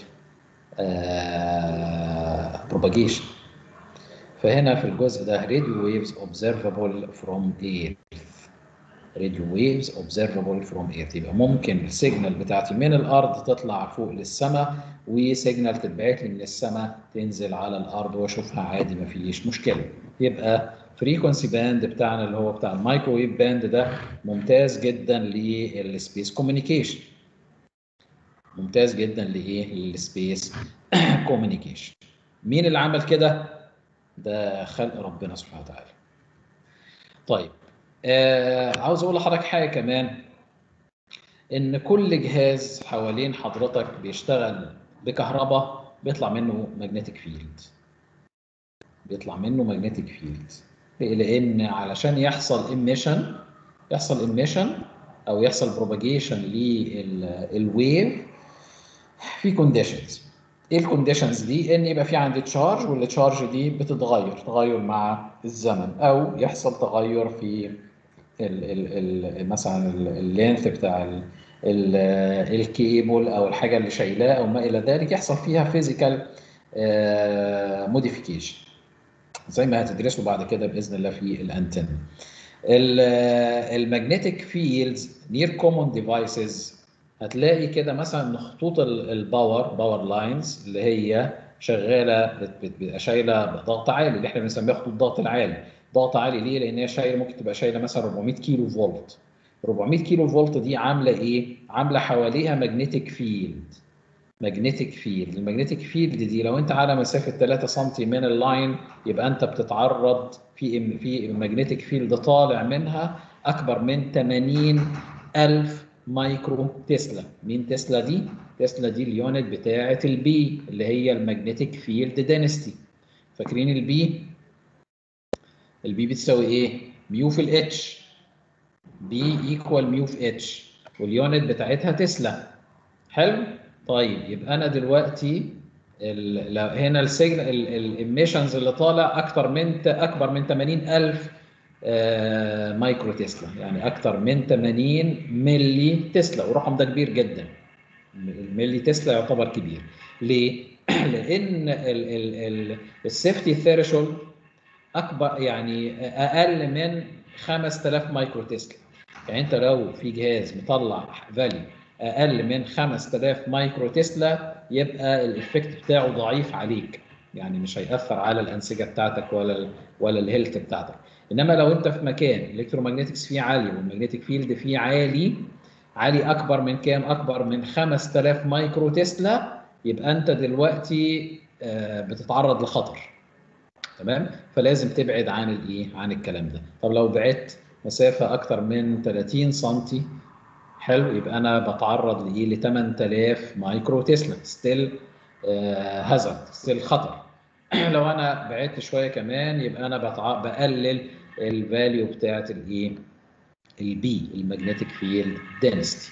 بروباجيشن فهنا في الجزء ده راديو ويفز observable from earth راديو ويفز observable from earth يبقى ممكن السيجنال بتاعتي من الارض تطلع فوق للسماء وسيجنال تتبعت لي من السماء تنزل على الارض واشوفها عادي ما فيش مشكله يبقى فريكونسي باند بتاعنا اللي هو بتاع المايكروويف باند ده ممتاز جدا للسبيس كوميونيكيشن ممتاز جدا لايه للسبيس كوميونيكيشن مين اللي عمل كده ده خلق ربنا سبحانه وتعالى طيب آه عاوز اقول لحضرتك حاجه كمان ان كل جهاز حوالين حضرتك بيشتغل بكهرباء بيطلع منه ماجنتيك فيلد بيطلع منه ماجنتيك فيلد لان علشان يحصل ايميشن يحصل ايميشن او يحصل بروباجيشن للويف في كونديشنز ايه الكونديشنز دي ان يبقى في عندي تشارج والتشارج دي بتتغير تغير مع الزمن او يحصل تغير في ال ال ال مثلا اللينث بتاع ال ال الكيبل او الحاجه اللي شايلاه او ما الى ذلك يحصل فيها فيزيكال موديفيكيشن زي ما هتدرسوا بعد كده باذن الله في الانتن المagnetic فيلدز نير كومون ديفايسز هتلاقي كده مثلا خطوط الباور باور لاينز اللي هي شغاله بتبقى شايله ضغط عالي اللي احنا بنسميها خطوط الضغط العالي ضغط عالي ليه لان هي شايله ممكن تبقى شايله مثلا 400 كيلو فولت 400 كيلو فولت دي عامله ايه عامله حواليها ماجنتيك فيلد ماجنتيك فيلد الماجنتيك فيلد دي لو انت على مسافه 3 سم من اللاين يبقى انت بتتعرض في في ماجنتيك فيلد طالع منها اكبر من 80 الف مايكرو تسلا مين تسلا دي تسلا دي اليونت بتاعه البي اللي هي الماجنتيك فيلد دينستي فاكرين البي البي بتساوي ايه ميو في الاتش بي ايكوال ميو في اتش واليونت بتاعتها تسلا حلو طيب يبقى انا دلوقتي هنا السيجنال الاميشنز اللي طالع اكتر من اكبر من 80000 آه مايكرو تسلا يعني اكتر من 80 ملي تسلا والرقم ده كبير جدا الملي تسلا يعتبر كبير ليه لان السيفتي ثيرشولد اكبر يعني اقل من 5000 مايكرو تسلا يعني انت لو في جهاز مطلع فاليو اقل من 5000 مايكرو تسلا يبقى الايفكت بتاعه ضعيف عليك يعني مش هيأثر على الانسجه بتاعتك ولا ولا الهيلث بتاعتك انما لو انت في مكان الالكترومagنتكس فيه عالي والمagnetic فيلد فيه عالي عالي اكبر من كام اكبر من 5000 مايكرو تسلا يبقى انت دلوقتي بتتعرض لخطر تمام فلازم تبعد عن الايه عن الكلام ده طب لو بعدت مسافه اكتر من 30 سم حلو يبقى انا بتعرض لايه ل 8000 مايكرو تسلا ستيل هازارد ستيل خطر لو انا بعدت شويه كمان يبقى انا بتع... بقلل الفاليو بتاعت الايه البي الماجنتيك فيلد دينستي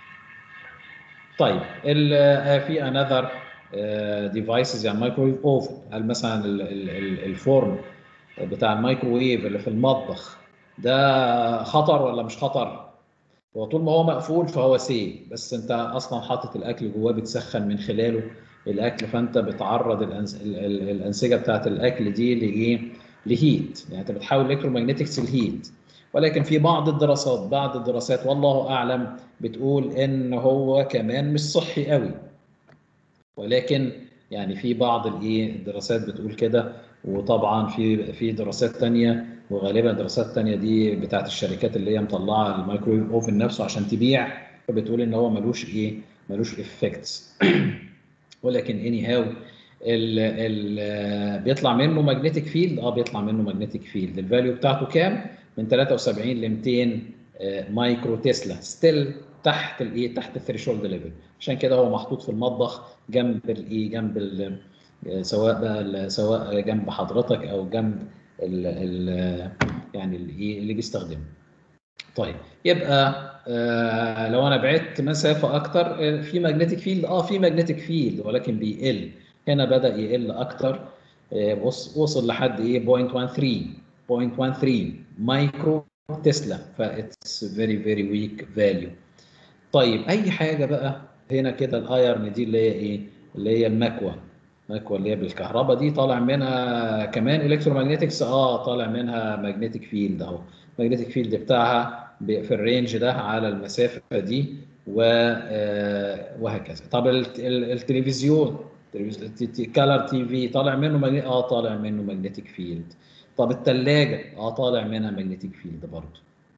طيب ال في انذر ديفايسز يعني مايكرويف اوفن هل مثلا الفورن بتاع الميكروويف اللي في المطبخ ده خطر ولا مش خطر؟ هو طول ما هو مقفول فهو سيف بس انت اصلا حاطط الاكل جواه بتسخن من خلاله الاكل فانت بتعرض الأنس... ال- ال- الانسجه بتاعت الاكل دي لايه لهيت يعني انت بتحول الكترومagنتكس لهيت ولكن في بعض الدراسات بعض الدراسات والله اعلم بتقول ان هو كمان مش صحي قوي ولكن يعني في بعض الايه الدراسات بتقول كده وطبعا في في دراسات تانية وغالبا دراسات تانية دي بتاعت الشركات اللي هي مطلعه الميكرويف اوفن نفسه عشان تبيع فبتقول ان هو ملوش ايه ملوش افكتس ولكن اني هاو ال ال بيطلع منه ماجنتيك فيلد اه بيطلع منه ماجنتيك فيلد الفاليو بتاعته كام من 73 ل 200 آه، مايكرو تسلا ستيل تحت الايه تحت الثريشولد ليفل عشان كده هو محطوط في المطبخ جنب الايه جنب ال- آه، سواء بقى ال- سواء جنب حضرتك او جنب ال ال يعني الايه اللي بيستخدمه طيب يبقى آه لو انا بعدت مسافه اكتر آه، في ماجنتيك فيلد اه في ماجنتيك فيلد ولكن بيقل هنا بدا يقل اكتر آه بص وصل لحد ايه 0.13 0.13 مايكرو تسلا فاتس فيري فيري ويك فاليو طيب اي حاجه بقى هنا كده الايرن دي اللي هي ايه اللي هي المكوى المكوى اللي هي بالكهرباء دي طالع منها كمان الكترومagنتكس اه طالع منها ماجنتيك فيلد اهو الماجنتيك فيلد بتاعها ب- في الرينج ده على المسافه دي و آه، وهكذا طب الت- ال- التلفزيون كالر تي في طالع منه ماجنتيك اه طالع منه ماجنتيك فيلد طب الثلاجه اه طالع منها ماجنتيك فيلد برضه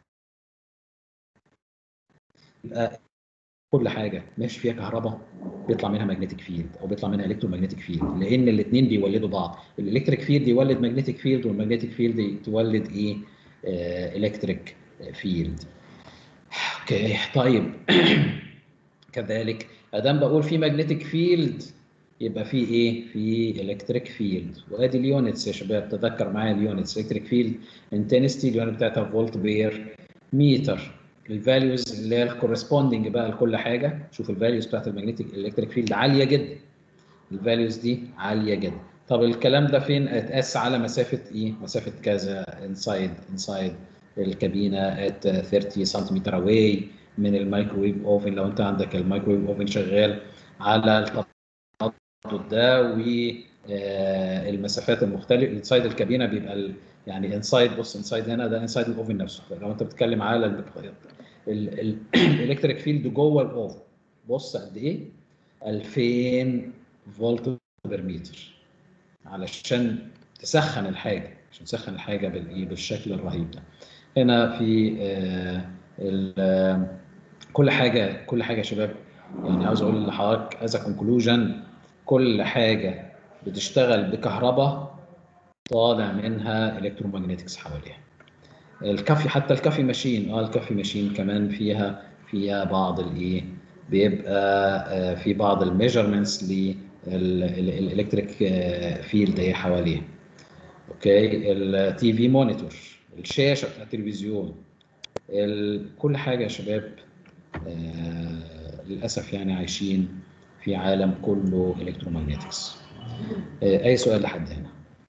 يبقى كل حاجه ماشي فيها كهرباء بيطلع منها ماجنتيك فيلد او بيطلع منها الكترومagnetic فيلد لان الاثنين بيولدوا بعض الالكتريك فيلد يولد ماجنتيك فيلد والماجنتيك فيلد تولد ايه الكتريك فيلد اوكي طيب كذلك ادام بقول في ماجنتيك فيلد يبقى في ايه في الكتريك فيلد وادي اليونتس يا شباب تذكر معايا اليونتس الكتريك فيلد انتنستي اليونت بتاعتها فولت بير متر الفاليوز اللي هي الكورسبوندنج بقى لكل حاجه شوف الفاليوز بتاعت الماجنتيك الكتريك فيلد عاليه جدا الفاليوز دي عاليه جدا طب الكلام ده فين اتقاس على مسافه ايه مسافه كذا انسايد انسايد الكابينه ات 30 سنتيمتر اواي من الميكروويف اوفن لو انت عندك الميكروويف اوفن شغال على التردد ده والمسافات المختلفه انسايد الكابينه بيبقى ال- يعني انسايد بص انسايد هنا ده انسايد الاوفن نفسه لو انت بتتكلم على الالكتريك فيلد جوه الاوفن بص قد ايه 2000 فولت بير متر علشان تسخن الحاجه عشان تسخن الحاجه بالايه بالشكل الرهيب ده هنا في آه ال- آه، كل حاجه كل حاجه يا شباب يعني عاوز اقول لحضرتك از كونكلوجن كل حاجه بتشتغل بكهرباء طالع منها الكترومagنتكس حواليها الكافي حتى الكافي ماشين اه الكافي ماشين كمان فيها فيها بعض الايه بيبقى آه، في بعض الميجرمنتس للالكتريك فيلد هي حواليها اوكي التي في مونيتور الشاشه بتاع التلفزيون ال- كل حاجه يا شباب آه، للاسف يعني عايشين في عالم كله الكترومagنتكس آه، اي سؤال لحد هنا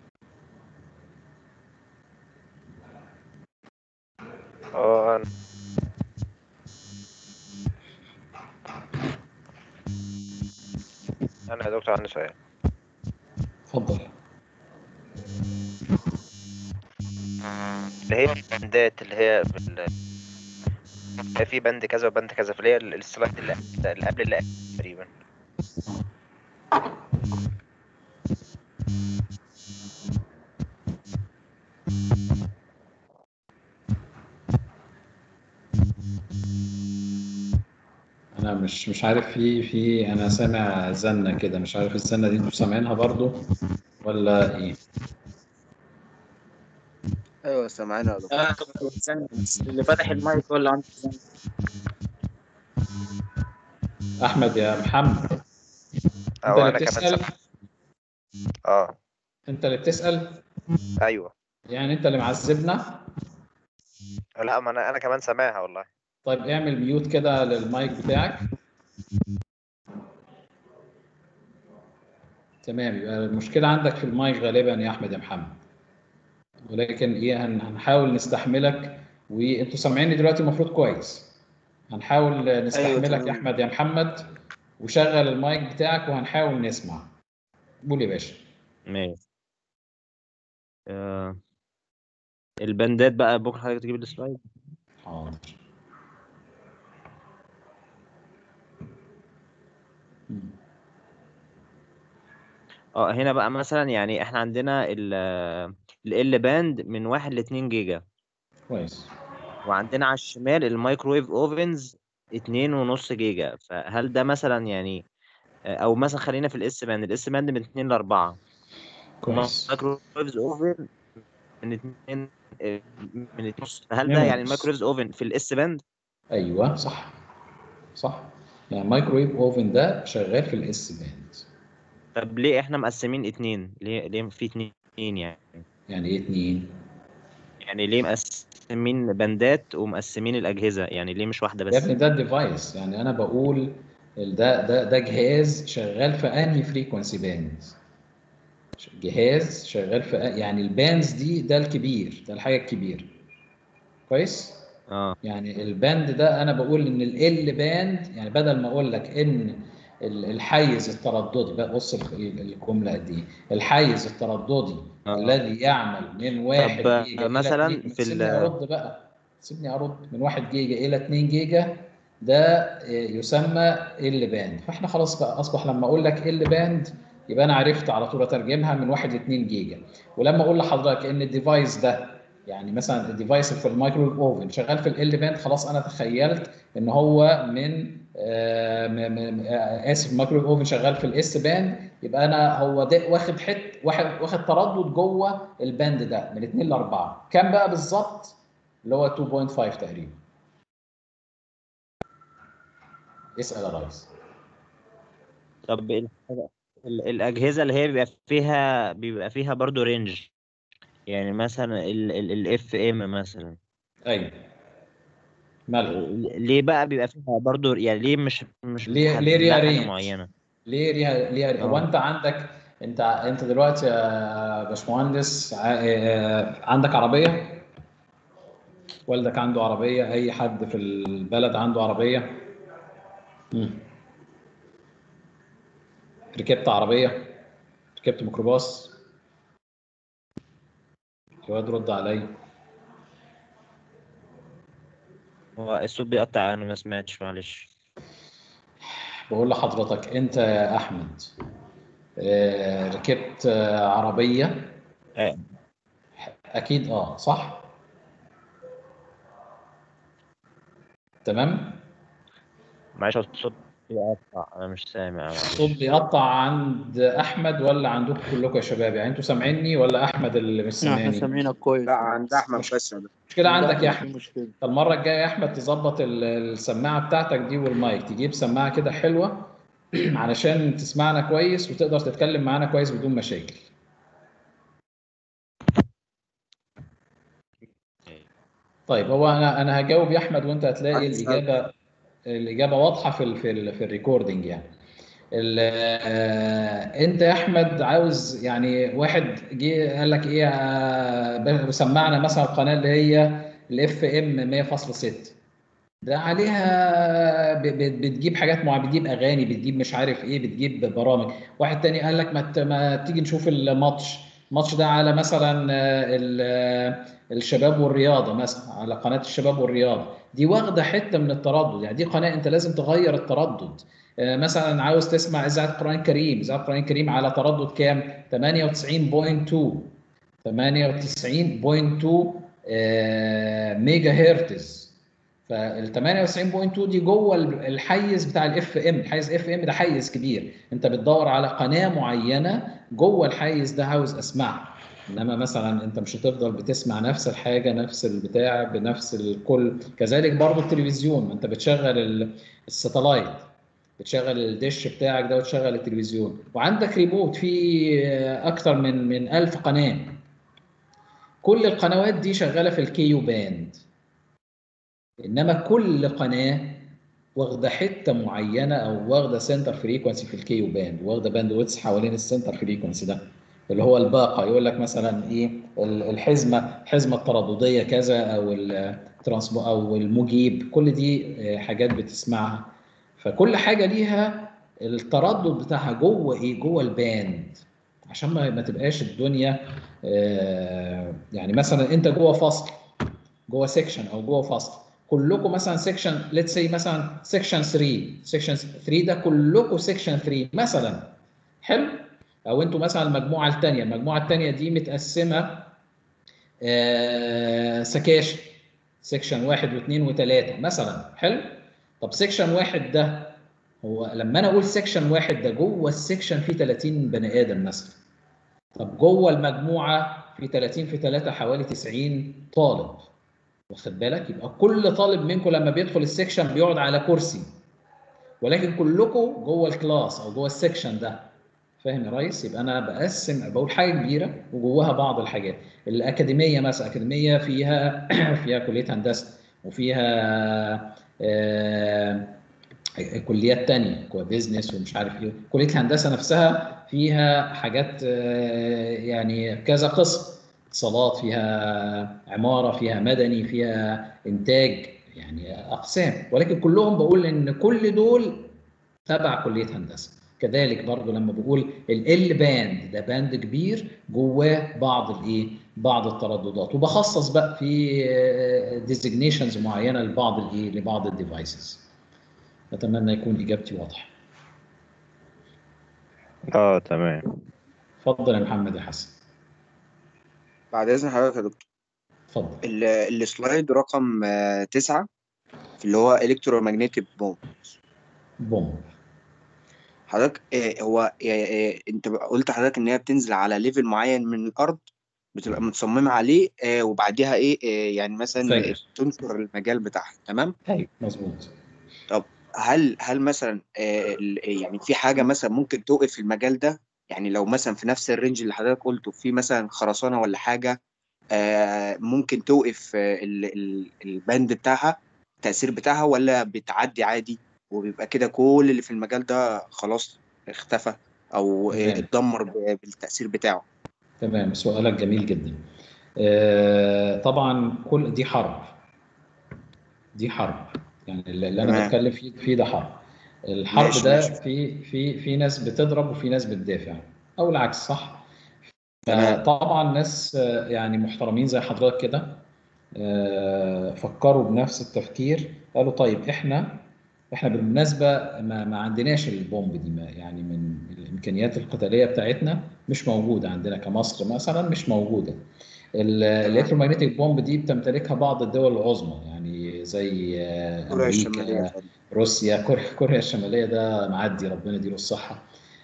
اه أنا- انا يا دكتور عندي سؤال اتفضل اللي هي البندات اللي هي بال... هي في بند كذا وبند كذا فاللي هي السلايد اللي اللي قبل اللي قبل تقريبا انا مش مش عارف في في انا سامع زنه كده مش عارف الزنه دي انتوا سامعينها برضو ولا ايه ايوه سامعين يا دكتور اه طب استنى بس اللي فاتح المايك ولا عنده استنى. احمد يا محمد انت او اللي انا كمان بتسال سامع اه انت اللي بتسال ايوه يعني انت اللي معذبنا لا ما انا انا كمان سامعها والله طيب اعمل ميوت كده للمايك بتاعك تمام يبقى المشكلة عندك في المايك غالبا يا أحمد يا محمد ولكن إيه هن- هنحاول نستحملك وأنتوا سامعيني دلوقتي المفروض كويس هنحاول نستحملك تمام. يا أحمد يا محمد وشغل المايك بتاعك وهنحاول نسمع قول يا باشا ماشي آه. البندات بقى بكره حضرتك تجيب السلايد حاضر مم. اه هنا بقى مثلا يعني احنا عندنا ال ال باند من واحد لاتنين جيجا كويس وعندنا على الشمال الميكرويف اوفنز اتنين ونص جيجا فهل ده مثلا يعني او مثلا خلينا في الاس باند الاس باند من اتنين لاربعة كويس الميكرويف اوفن من اتنين آه، من اتنين ونص فهل ده اتنين يعني ونص. الميكرويف اوفن في الاس باند ايوه صح صح يعني الميكرويف اوفن ده شغال في الاس باند طب ليه احنا مقسمين اتنين ليه ليه في اتنين يعني يعني ايه اتنين يعني ليه مقسمين باندات ومقسمين الاجهزة يعني ليه مش واحدة يا بس ابني ده الديفايس يعني انا بقول ال- ده ده ده جهاز شغال في انهي فريكونسي باند جهاز شغال في أ- يعني الباندز دي ده الكبير ده الحاجه الكبيره كويس اه يعني الباند ده انا بقول ان ال باند يعني بدل ما اقول لك ان ال- الحيز الترددي بقى بص ال- ال- الجمله قد ايه الحيز الترددي آه. الذي يعمل من 1 طب جيجا مثلاً الى 2 في ال- سيبني ارد بقى سيبني ارد من 1 جيجا الى 2 جيجا ده آه، يسمى ال باند فاحنا خلاص بقى اصبح لما اقول لك ال باند يبقى انا عرفت على طول اترجمها من 1 ل 2 جيجا ولما اقول لحضرتك ان الديفايس ده يعني مثلا الديفايس اللي في المايكرو اوفن شغال في ال باند خلاص انا تخيلت ان هو من آه، م- م- آه، اسف المايكرو اوفن شغال في الاس باند يبقى انا هو ده واخد حت واخد واخد تردد جوه الباند ده من 2 ل 4 كام بقى بالظبط اللي هو 2.5 تقريبا اسال يا ريس طب ال- ال- الأجهزة اللي هي بيبقى فيها بيبقى فيها برضو رينج يعني مثلا الاف ام مثلا ايوه مالها ليه بقى بيبقى فيها برضو يعني ليه مش مش ليه- بتحدد ليه لها حاجة رينج؟ معينة ليه ليها ليها هو آه. انت عندك انت انت دلوقتي يا باشمهندس ع- آه، عندك عربيه والدك عنده عربيه اي حد في البلد عنده عربيه مم. ركبت عربيه ركبت ميكروباص الواد رد عليا هو الصوت بيقطع انا ما سمعتش معلش بقول لحضرتك انت يا احمد آه، ركبت آه، عربيه آه. اكيد اه صح تمام معلش هو الصوت بيقطع انا مش سامع الصوت معلش بيقطع عند احمد ولا عندكم كلكم يا شباب يعني انتوا سامعيني ولا احمد اللي مش احنا سامعني سامعينك كويس لا عند احمد مش- بس ده مشكله عند عندك يا في احمد مشكلة المره الجايه يا احمد تظبط ال- السماعه بتاعتك دي والمايك تجيب سماعه كده حلوه علشان تسمعنا كويس وتقدر تتكلم معانا كويس بدون مشاكل طيب هو انا انا هجاوب يا احمد وانت هتلاقي عندي سؤال. الاجابه الاجابه واضحه في ال في ال في الريكوردنج يعني ال- آه، انت يا احمد عاوز يعني واحد جه قال لك ايه آه، سمعنا مثلا القناه اللي هي الاف ام 100.6 ده عليها ب- ب- بتجيب حاجات معينه بتجيب اغاني بتجيب مش عارف ايه بتجيب برامج واحد تاني قال لك ما ت- ما تيجي نشوف الماتش الماتش ده على مثلا آه، ال- آه، الشباب والرياضه مثلا على قناه الشباب والرياضه دي واخده حته من التردد يعني دي قناه انت لازم تغير التردد آه، مثلا عاوز تسمع اذاعه القران الكريم اذاعه القران الكريم على تردد كام 98.2 98.2 آه، ميجا هرتز فال 98.2 دي جوه الحيز بتاع الاف ام الحيز اف ام ده حيز كبير انت بتدور على قناه معينه جوه الحيز ده عاوز اسمعها انما مثلا انت مش هتفضل بتسمع نفس الحاجه نفس البتاع بنفس الكل كذلك برضو التلفزيون انت بتشغل ال- الساتلايت بتشغل الدش بتاعك ده وتشغل التلفزيون وعندك ريموت فيه اكتر من من 1000 قناه كل القنوات دي شغاله في الكيو باند انما كل قناه واخده حته معينه او واخده سنتر فريكونسي في الكيو باند واخده باند ويتس حوالين السنتر فريكونسي ده اللي هو الباقه يقول لك مثلا ايه ال- الحزمه الحزمه التردديه كذا او الترانسمو او المجيب كل دي آه، حاجات بتسمعها فكل حاجه ليها التردد بتاعها جوه ايه جوه الباند عشان ما ما تبقاش الدنيا آه، يعني مثلا انت جوه فصل جوه سيكشن او جوه فصل كلكم مثلا سيكشن ليتس سي مثلا سيكشن 3 سيكشن 3 ده كلكم سيكشن 3 مثلا حلو او انتوا مثلا المجموعه الثانيه المجموعه الثانيه دي متقسمه آه، سكاشن سيكشن واحد واثنين وثلاثه مثلا حلو طب سيكشن واحد ده هو لما انا اقول سيكشن واحد ده جوه السيكشن فيه 30 بني ادم مثلا طب جوه المجموعه في 30 في 3 حوالي 90 طالب واخد بالك يبقى كل طالب منكم لما بيدخل السيكشن بيقعد على كرسي ولكن كلكم جوه الكلاس او جوه السيكشن ده فاهم يا ريس يبقى انا بقسم بقول حاجه كبيره وجواها بعض الحاجات الاكاديميه مثلا اكاديميه فيها فيها كليه هندسه وفيها آه كليات تانية بيزنس ومش عارف ايه كليه الهندسه نفسها فيها حاجات آه، يعني كذا قسم اتصالات فيها عماره فيها مدني فيها انتاج يعني اقسام ولكن كلهم بقول ان كل دول تبع كليه هندسه كذلك برضو لما بقول ال باند ده باند كبير جواه بعض الايه بعض الترددات وبخصص بقى في ديزيجنيشنز معينه لبعض الايه لبعض الديفايسز اتمنى يكون اجابتي واضحه اه تمام اتفضل يا محمد يا حسن بعد اذن حضرتك يا دكتور اتفضل ال- السلايد رقم آه، تسعة اللي هو الكترومagnetic بوم بوم حضرتك آه، هو آه، آه، انت قلت حضرتك ان هي بتنزل على ليفل معين من الارض بتبقى متصممه عليه آه، وبعديها ايه آه، يعني مثلا فاكر. تنشر المجال بتاعها تمام ايوه مظبوط هل هل مثلا آه، ال- يعني في حاجه مثلا ممكن توقف في المجال ده يعني لو مثلا في نفس الرينج اللي حضرتك قلته في مثلا خرسانه ولا حاجه آه، ممكن توقف آه، ال- ال- البند بتاعها التأثير بتاعها ولا بتعدي عادي وبيبقى كده كل اللي في المجال ده خلاص اختفى او آه، تمام. اتدمر ب- بالتأثير بتاعه تمام سؤالك جميل جدا آه، طبعا كل دي حرب دي حرب يعني اللي اللي انا تمام. بتكلم فيه فيه ده حرب الحرب ماشي، ده ماشي. في في في ناس بتضرب وفي ناس بتدافع او العكس صح تمام. طبعا ناس آه، يعني محترمين زي حضرتك كده آه، فكروا بنفس التفكير قالوا طيب احنا احنا بالمناسبه ما, ما عندناش البومب دي ما يعني من الامكانيات القتاليه بتاعتنا مش موجوده عندنا كمصر مثلا مش موجوده الالكترومagnetic بومب دي بتمتلكها بعض الدول العظمى يعني زي آه، كوريا الشمالية امريكا فعلا. روسيا كوريا, كوريا الشماليه ده معدي ربنا يديله الصحه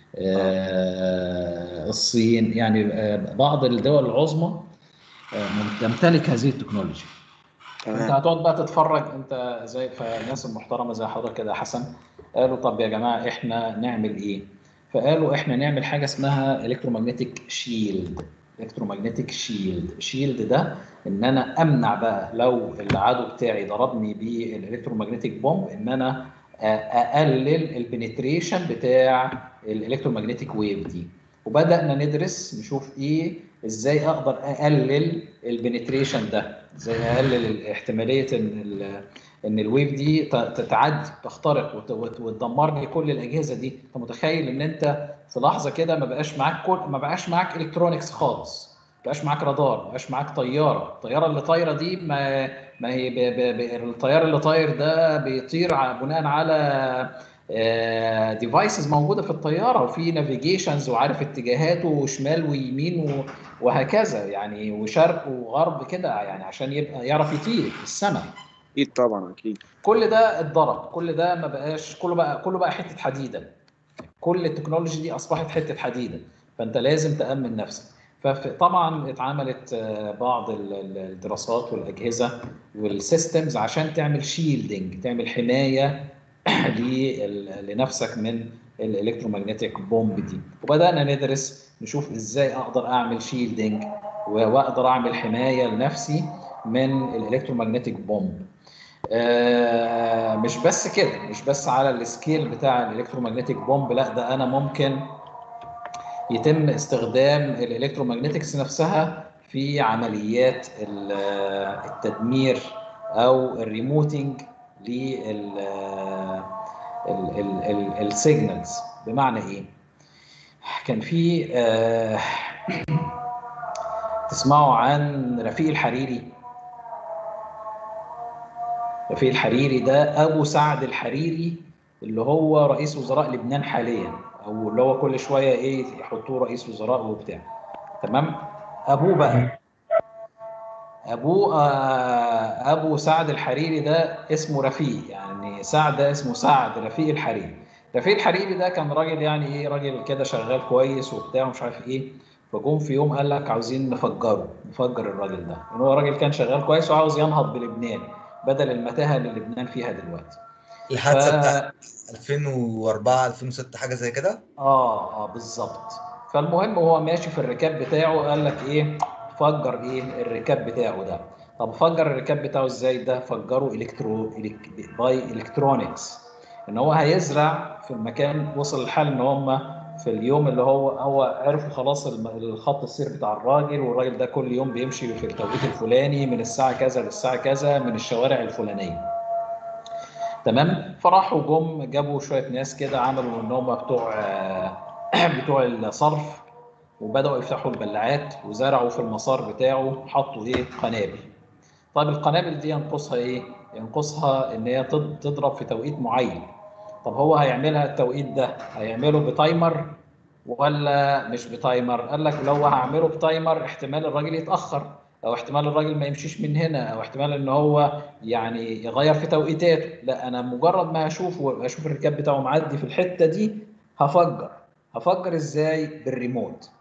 آه، الصين يعني آه، بعض الدول العظمى آه، تمتلك هذه التكنولوجيا انت تمام هتقعد بقى تتفرج انت زي فالناس المحترمه زي حضرتك كده يا حسن قالوا طب يا جماعه احنا نعمل ايه؟ فقالوا احنا نعمل حاجه اسمها الكترومagnetic شيلد الكترومagnetic شيلد شيلد ده ان انا امنع بقى لو العدو بتاعي ضربني بالالكترومagnetic بومب ان انا اقلل البنتريشن بتاع الالكترومagnetic ويف دي وبدانا ندرس نشوف ايه ازاي اقدر اقلل البنتريشن ده ازاي اقلل احتماليه ان ال ان الويف دي ت- تتعدي تخترق وت- وت- وتدمر لي كل الاجهزه دي انت متخيل ان انت في لحظه كده ما بقاش معاك كل ما بقاش معاك الكترونكس خالص ما بقاش معاك رادار ما بقاش معاك طياره الطياره اللي طايره دي ما ما هي ب... ب... ب... الطيار اللي طاير ده بيطير ع- بناء على ديفايسز موجوده في الطياره وفي نافيجيشنز وعارف اتجاهاته وشمال ويمين و... وهكذا يعني وشرق وغرب كده يعني عشان يبقى يعرف يطير في السماء اكيد طبعا اكيد كل ده اتضرب كل ده ما بقاش كله بقى كله بقى حته حديده كل التكنولوجي دي اصبحت حته حديده فانت لازم تامن نفسك فطبعا اتعملت آه، بعض ال- ال- الدراسات والاجهزه والسيستمز عشان تعمل شيلدنج تعمل حمايه لل- لنفسك من الالكترومagnetic بومب دي وبدانا ندرس نشوف ازاي اقدر اعمل شيلدنج واقدر اعمل حمايه لنفسي من الالكترومagnetic بومب آه، مش بس كده مش بس على السكيل بتاع الالكترومagnetic بومب لا ده انا ممكن يتم استخدام الالكترومagنتكس نفسها في عمليات ال- التدمير او الريموتنج لل السيجنالز بمعنى ايه؟ كان في آه، تسمعوا عن رفيق الحريري رفيق الحريري ده ابو سعد الحريري اللي هو رئيس وزراء لبنان حاليا او اللي هو كل شويه ايه يحطوه رئيس وزراء وبتاع تمام ابوه بقى ابوه آه، ابو سعد الحريري ده اسمه رفيق يعني سعد ده اسمه سعد رفيق الحريري رفيق الحريري ده كان راجل يعني ايه راجل كده شغال كويس وبتاع ومش عارف ايه فجم في يوم قال لك عاوزين نفجره نفجر الراجل ده لان هو راجل كان شغال كويس وعاوز ينهض بلبنان بدل المتاهه اللي لبنان فيها دلوقتي الحادثه ف- بتاعت 2004 2006 حاجه زي كده اه اه بالظبط فالمهم هو ماشي في الركاب بتاعه قال لك ايه فجر ايه الركاب بتاعه ده طب فجر الركاب بتاعه ازاي ده فجره الكترو إلك- باي الكترونكس ان هو هيزرع في المكان وصل الحال ان هم في اليوم اللي هو هو عرفوا خلاص الم- الخط السير بتاع الراجل والراجل ده كل يوم بيمشي في التوقيت الفلاني من الساعه كذا للساعه كذا من الشوارع الفلانيه تمام فراحوا جم جابوا شويه ناس كده عملوا ان هم بتوع آه، بتوع الصرف وبداوا يفتحوا البلاعات وزرعوا في المسار بتاعه حطوا ايه قنابل طيب القنابل دي ينقصها ايه ينقصها ان هي تض- تضرب في توقيت معين طب هو هيعملها التوقيت ده هيعمله بتايمر ولا مش بتايمر قال لك لو هعمله بتايمر احتمال الراجل يتاخر او احتمال الراجل ما يمشيش من هنا او احتمال ان هو يعني يغير في توقيتاته لا انا مجرد ما هشوفه اشوف الركاب بتاعه معدي في الحته دي هفجر هفجر ازاي بالريموت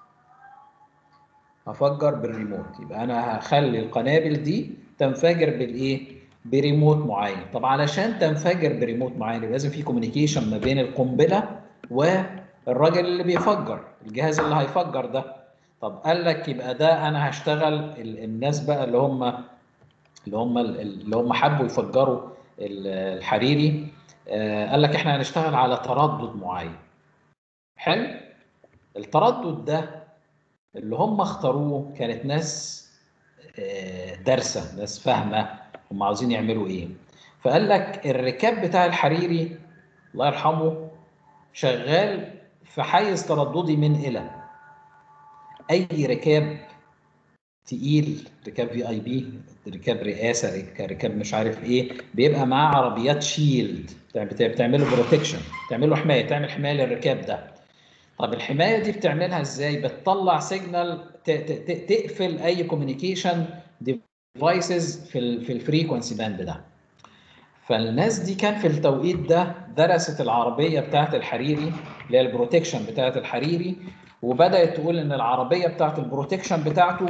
هفجر بالريموت يبقى انا هخلي القنابل دي تنفجر بالايه بريموت معين طب علشان تنفجر بريموت معين يبقى لازم في كوميونيكيشن ما بين القنبله والراجل اللي بيفجر الجهاز اللي هيفجر ده طب قال لك يبقى ده انا هشتغل ال- الناس بقى اللي هم اللي هم اللي هم حبوا يفجروا ال- الحريري آه، قال لك احنا هنشتغل على تردد معين حلو التردد ده اللي هم اختاروه كانت ناس آه، دارسه ناس فاهمه هم عاوزين يعملوا ايه فقال لك الركاب بتاع الحريري الله يرحمه شغال في حيز ترددي من الى اي ركاب تقيل ركاب في اي بي ركاب رئاسه رك- ركاب مش عارف ايه بيبقى معاه عربيات شيلد بتاع- بتعمل له بروتكشن تعمل له حمايه تعمل حمايه للركاب ده طب الحمايه دي بتعملها ازاي بتطلع سيجنال تقفل اي كوميونيكيشن ديفايسز في ال في الفريكونسي باند ده فالناس دي كان في التوقيت ده درست العربيه بتاعت الحريري اللي هي البروتكشن بتاعت الحريري وبدات تقول ان العربيه بتاعت البروتكشن بتاعته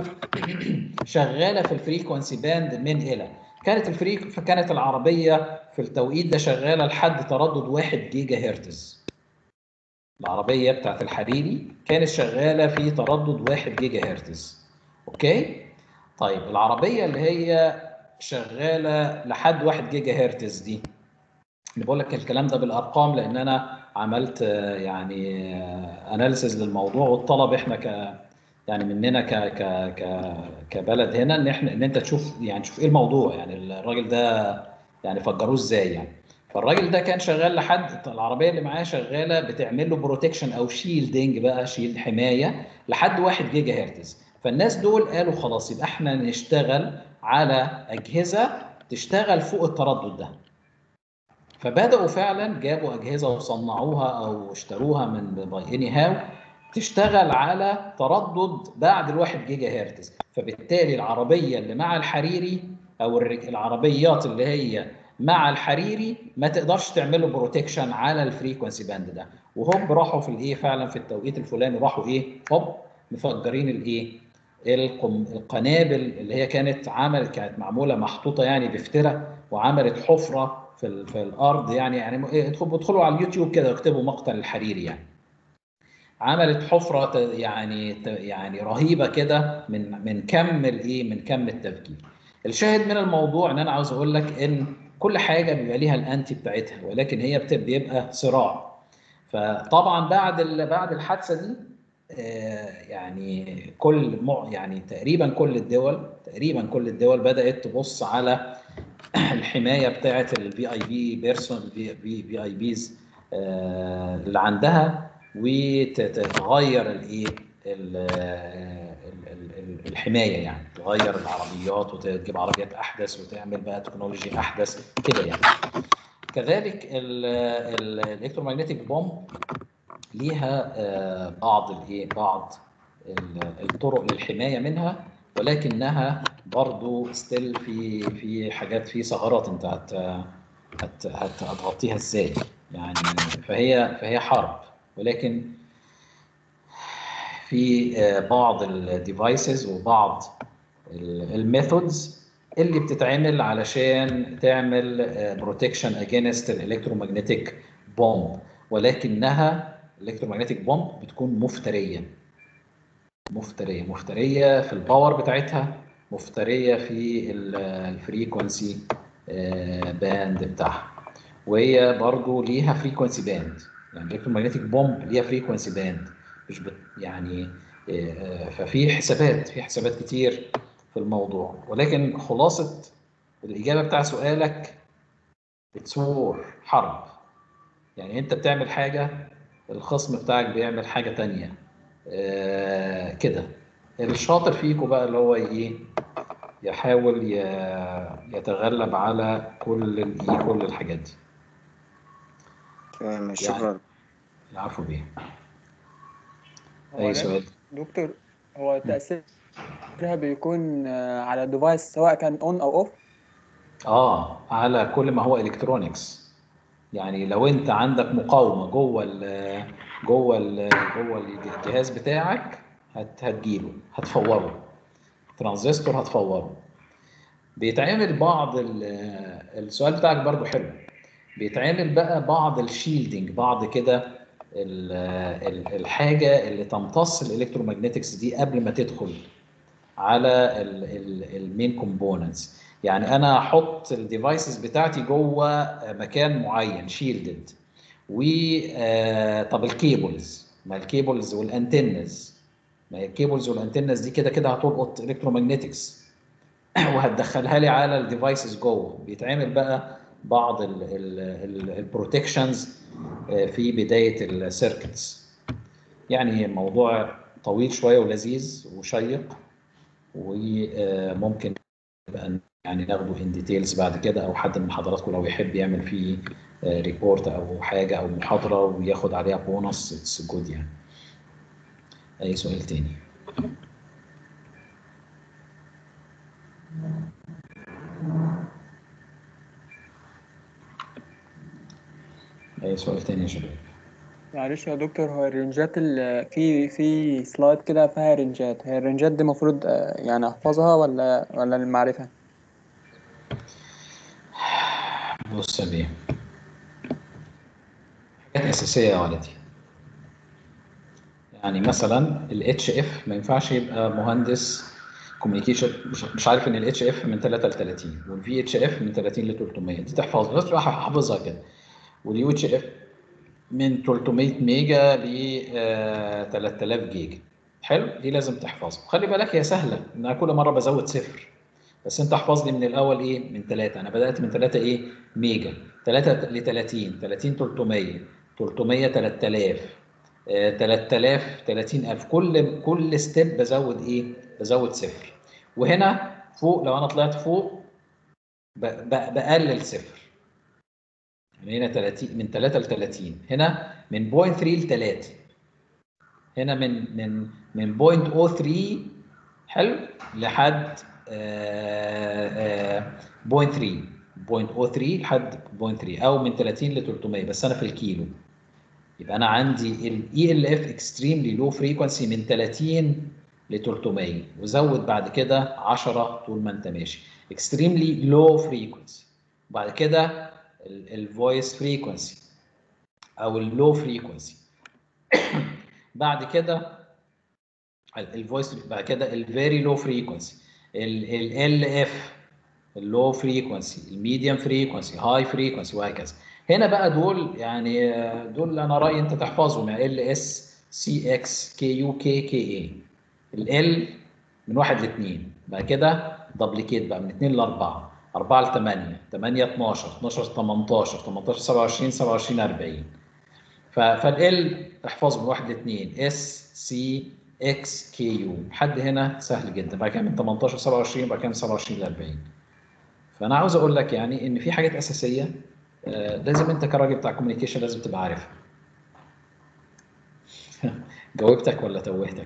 شغاله في الفريكونسي باند من الى كانت الفريك فكانت العربيه في التوقيت ده شغاله لحد تردد 1 جيجا هرتز العربيه بتاعت الحريري كانت شغاله في تردد 1 جيجا هرتز اوكي طيب العربيه اللي هي شغاله لحد 1 جيجا هرتز دي انا بقول لك الكلام ده بالارقام لان انا عملت آه، يعني اناليسز للموضوع والطلب احنا ك يعني مننا ك ك ك كبلد هنا ان احنا ان انت تشوف يعني تشوف ايه الموضوع يعني الراجل ده يعني فجروه ازاي يعني فالراجل ده كان شغال لحد العربيه اللي معاه شغاله بتعمل له بروتكشن او شيلدنج بقى شيلد حمايه لحد 1 جيجا هرتز فالناس دول قالوا خلاص يبقى احنا نشتغل على اجهزه تشتغل فوق التردد ده فبداوا فعلا جابوا اجهزه وصنعوها او اشتروها من باي اني هاو تشتغل على تردد بعد الواحد جيجا هرتز فبالتالي العربيه اللي مع الحريري او الرج- العربيات اللي هي مع الحريري ما تقدرش تعمل له بروتكشن على الفريكونسي باند ده وهوب راحوا في الايه فعلا في التوقيت الفلاني راحوا ايه هوب مفجرين الايه القم- القنابل اللي هي كانت عمل كانت معموله محطوطه يعني بفتره وعملت حفره في ال- في الارض يعني يعني إيه، ادخلوا ادخلوا على اليوتيوب كده واكتبوا مقتل الحريري يعني عملت حفره ت- يعني ت- يعني رهيبه كده من من كم الايه من كم التفجير الشاهد من الموضوع ان انا عاوز اقول لك ان كل حاجه بيبقى ليها الانتي بتاعتها ولكن هي بت- بيبقى صراع فطبعا بعد ال- بعد الحادثه دي آه، يعني كل مع- يعني تقريبا كل الدول تقريبا كل الدول بدات تبص على الحمايه بتاعه الفي اي بي بيرسون في في اي بيز آه، اللي عندها وتغير الايه ال- ال- ال- ال- الحمايه يعني تغير العربيات وتجيب عربيات احدث وتعمل بقى تكنولوجي احدث كده يعني كذلك الالكترومagnetic بومب ليها آه، بعض الايه بعض ال- الطرق للحمايه منها ولكنها برضو ستيل في في حاجات في ثغرات انت هت هت هت- هتغطيها ازاي يعني فهي فهي حرب ولكن في آه، بعض الديفايسز وبعض الميثودز اللي بتتعمل علشان تعمل بروتكشن اجينست الالكترومagnetic بومب ولكنها الالكترومagnetic بومب بتكون مفتريه مفتريه مفتريه في الباور بتاعتها مفتريه في الفريكونسي باند بتاعها وهي برضو ليها فريكونسي باند يعني الالكترومagnetic بومب ليها فريكونسي باند مش بت يعني آه، ففي حسابات في حسابات كتير في الموضوع ولكن خلاصه الاجابه بتاع سؤالك بتصور حرب يعني انت بتعمل حاجه الخصم بتاعك بيعمل حاجه تانية آه كده الشاطر فيكم بقى اللي هو ايه يحاول ي- يتغلب على كل ال- كل الحاجات دي تمام شكرا العفو بيه هو اي ده- سؤال دكتور هو تأثيرها بيكون آه، على الديفايس سواء كان اون او اوف اه على كل ما هو الكترونكس يعني لو انت عندك مقاومه جوه ال جوه ال جوه الجهاز بتاعك هت هتجيله هتفوره ترانزستور هتفوره بيتعمل بعض ال- السؤال بتاعك برضو حلو بيتعمل بقى بعض الشيلدنج بعض كده ال- ال- الحاجه اللي تمتص الالكترومagنتكس دي قبل ما تدخل على المين كومبوننتس يعني انا احط الديفايسز بتاعتي جوه مكان معين شيلدد و آه، طب الكيبلز ما الكيبلز والانتنز ما هي الكيبلز والانتنز دي كده كده هتلقط الكترومagنتكس وهتدخلها لي على الديفايسز جوه بيتعمل بقى بعض البروتكشنز في بدايه السيركتس يعني موضوع طويل شويه ولذيذ وشيق وممكن بقى يعني ناخده ان ديتيلز بعد كده او حد من حضراتكم لو يحب يعمل فيه ريبورت او حاجه او محاضره وياخد عليها بونص اتس جود يعني اي سؤال تاني اي سؤال تاني يا شباب معلش يا دكتور هو الرنجات اللي في في سلايد كده فيها رنجات هي الرنجات دي المفروض آه، يعني احفظها ولا ولا المعرفة بص يا بيه حاجات اساسيه يا ولدي يعني مثلا الاتش اف ما ينفعش يبقى مهندس كوميونيكيشن مش, مش عارف ان الاتش اف من 3 ل 30 والفي اتش اف من 30 ل 300 دي تحفظها بس تبقى حافظها كده واليو اتش اف من 300 ميجا ل آه، 3000 جيجا حلو دي لازم تحفظها خلي بالك هي سهله ان انا كل مره بزود صفر بس انت احفظ لي من الاول ايه من 3 انا بدات من 3 ايه ميجا 3 ل 30 30 300 300 3000 آه، 3000 30000 كل كل ستيب بزود ايه بزود صفر وهنا فوق لو انا طلعت فوق ب- ب- بقلل صفر يعني هنا 30 من 3 ل 30 هنا من 0.3 ل 3 هنا من من من 0.03 حلو لحد آه، آه، 0.3 0.03 لحد 0.3 او من 30 ل 300 بس انا في الكيلو يبقى انا عندي الاي ال اف اكستريملي لو فريكونسي من 30 ل 300 وزود بعد كده 10 طول ما انت ماشي اكستريملي لو فريكونسي وبعد كده الفويس فريكونسي او اللو فريكونسي بعد كده الفويس بعد كده الفيري لو فريكونسي ال اف اللو فريكونسي الميديوم فريكونسي هاي فريكونسي وهكذا هنا بقى دول يعني آه، دول انا رايي انت تحفظهم ال اس سي اكس كي يو كي كي اي ال من واحد لاثنين بعد كده دبليكيت بقى من اثنين لاربعه 4 ل 8 8 12 12 18 18 27 27 40 فال احفظه من 1 ل 2 اس سي اكس كي يو حد هنا سهل جدا بعد كده من 18 ل 27 بعد كده من 27 ل 40 فانا عاوز اقول لك يعني ان في حاجات اساسيه آه، لازم انت كراجل بتاع كوميونيكيشن لازم تبقى عارفها جاوبتك ولا توهتك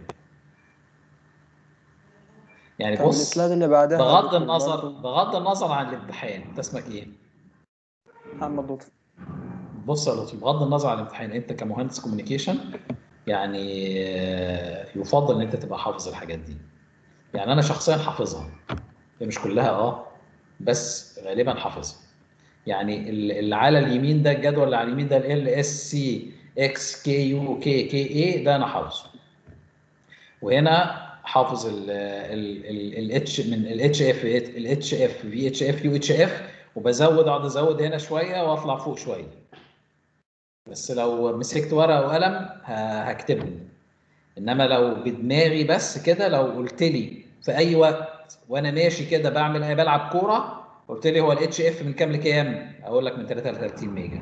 يعني طب بص السلايد اللي بعدها يا بغض دكتور النظر برضه بغض النظر عن الامتحان انت اسمك ايه محمد لطفي بص يا لطفي بغض النظر عن الامتحان انت كمهندس كوميونيكيشن يعني آه، يفضل ان انت تبقى حافظ الحاجات دي يعني انا شخصيا حافظها هي مش كلها اه بس غالبا حافظها يعني ال- اللي على اليمين ده الجدول اللي على اليمين ده ال اس سي اكس كي يو كي كي اي ده انا حافظه وهنا حافظ ال ال الاتش من الاتش اف الاتش اف في اتش اف يو اتش اف وبزود اقعد ازود هنا شويه واطلع فوق شويه بس لو مسكت ورقه وقلم ه- هكتبهم انما لو بدماغي بس كده لو قلت لي في اي وقت وانا ماشي كده بعمل ايه بلعب كوره قلت لي هو الاتش اف من كام لكام اقول لك من 33 ميجا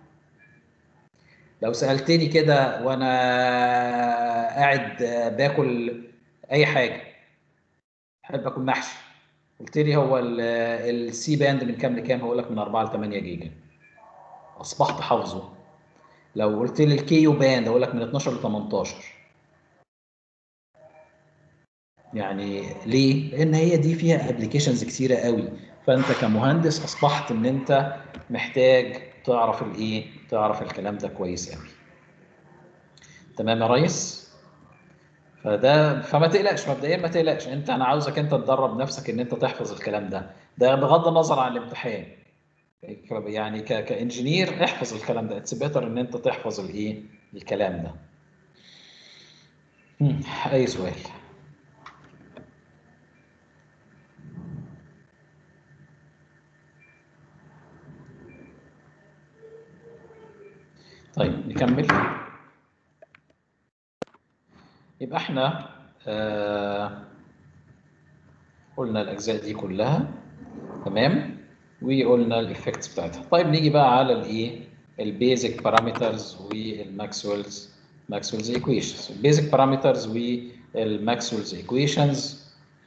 لو سالتني كده وانا قاعد آه، باكل اي حاجه احب اكل محشي قلت لي هو السي باند من كام لكام هقول لك من 4 ل 8 جيجا اصبحت حافظه لو قلت لي الكيو باند اقول لك من 12 ل 18 يعني ليه؟ لان هي دي فيها ابلكيشنز كتيره قوي فانت كمهندس اصبحت ان انت محتاج تعرف الايه؟ تعرف الكلام ده كويس قوي. تمام يا ريس؟ فده فما تقلقش مبدئيا ما تقلقش انت انا عاوزك انت تدرب نفسك ان انت تحفظ الكلام ده ده بغض النظر عن الامتحان يعني ك... كانجينير احفظ الكلام ده اتس بيتر ان انت تحفظ الايه الكلام ده هم، اي سؤال طيب نكمل يبقى احنا آه قلنا الاجزاء دي كلها تمام وقلنا الافكتس بتاعتها طيب نيجي بقى على الايه البيزك بارامترز والماكسويلز ماكسويلز ايكويشنز البيزك بارامترز والماكسويلز ايكويشنز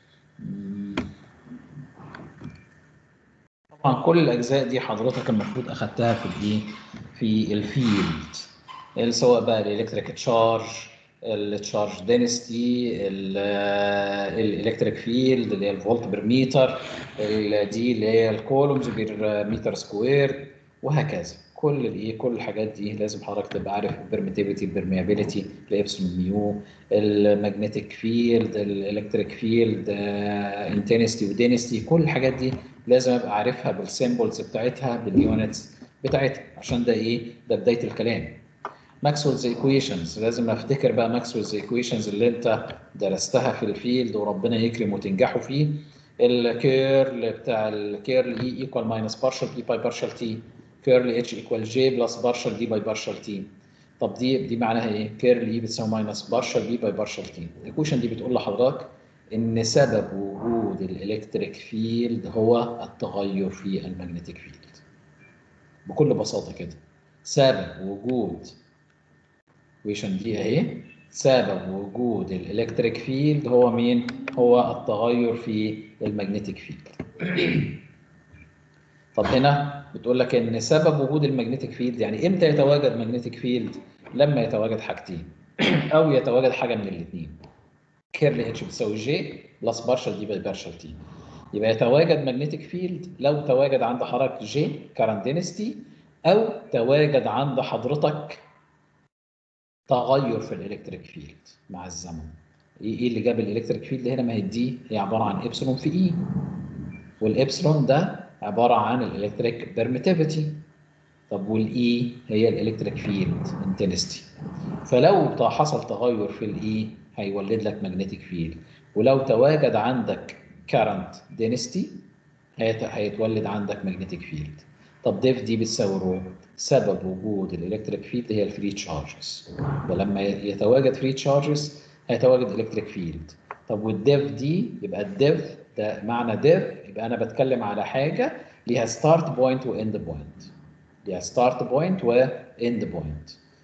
طبعا كل الاجزاء دي حضرتك المفروض اخدتها في الايه في الفيلد سواء بقى الالكتريك تشارج التشارج دينستي الالكتريك فيلد اللي هي الفولت بير متر دي اللي هي الكولومز بير متر سكوير وهكذا كل الايه كل الحاجات دي لازم حضرتك تبقى عارف البرميتيفيتي البرميابيليتي الابسلون ميو المagnetic فيلد الالكتريك فيلد انتنستي ودينستي كل الحاجات دي لازم ابقى عارفها بالسيمبلز بتاعتها باليونتس بتاعتها عشان ده ايه ده بدايه الكلام ماكسويلز ايكويشنز لازم افتكر بقى ماكسويلز ايكويشنز اللي انت درستها في الفيلد وربنا يكرم وتنجحوا فيه الكيرل بتاع الكيرل اي ايكوال ماينس بارشل اي باي بارشل تي كيرل اتش ايكوال جي بلس بارشل دي باي بارشل تي طب دي دي معناها ايه؟ كيرل اي بتساوي ماينس بارشل دي باي بارشل تي الايكويشن دي بتقول لحضرتك ان سبب وجود الالكتريك فيلد هو التغير في المagnetic فيلد بكل بساطه كده سبب وجود الايكويشن دي اهي سبب وجود الالكتريك فيلد هو مين؟ هو التغير في المagnetic فيلد. طب هنا بتقول لك ان سبب وجود المagnetic فيلد يعني امتى يتواجد magnetic فيلد؟ لما يتواجد حاجتين او يتواجد حاجه من الاثنين. كيرل اتش بتساوي جي بلس بارشل دي باي بارشل تي. يبقى يتواجد magnetic فيلد لو تواجد عند حضرتك جي كارنت دينستي او تواجد عند حضرتك تغير في الالكتريك فيلد مع الزمن ايه إيه اللي جاب الالكتريك فيلد هنا ما هي دي هي عباره عن ابسلون في اي والابسلون ده عباره عن الالكتريك بيرميتيفيتي طب والاي هي الالكتريك فيلد انتنستي فلو حصل تغير في الاي هيولد لك ماجنتيك فيلد ولو تواجد عندك كارنت دينستي هيتولد عندك ماجنتيك فيلد طب ديف دي بتساوي رو سبب وجود الالكتريك فيلد هي الفري تشارجز ولما يتواجد فري تشارجز هيتواجد الكتريك فيلد طب والديف دي يبقى الديف ده معنى ديف يبقى انا بتكلم على حاجه ليها ستارت بوينت واند بوينت ليها ستارت بوينت واند بوينت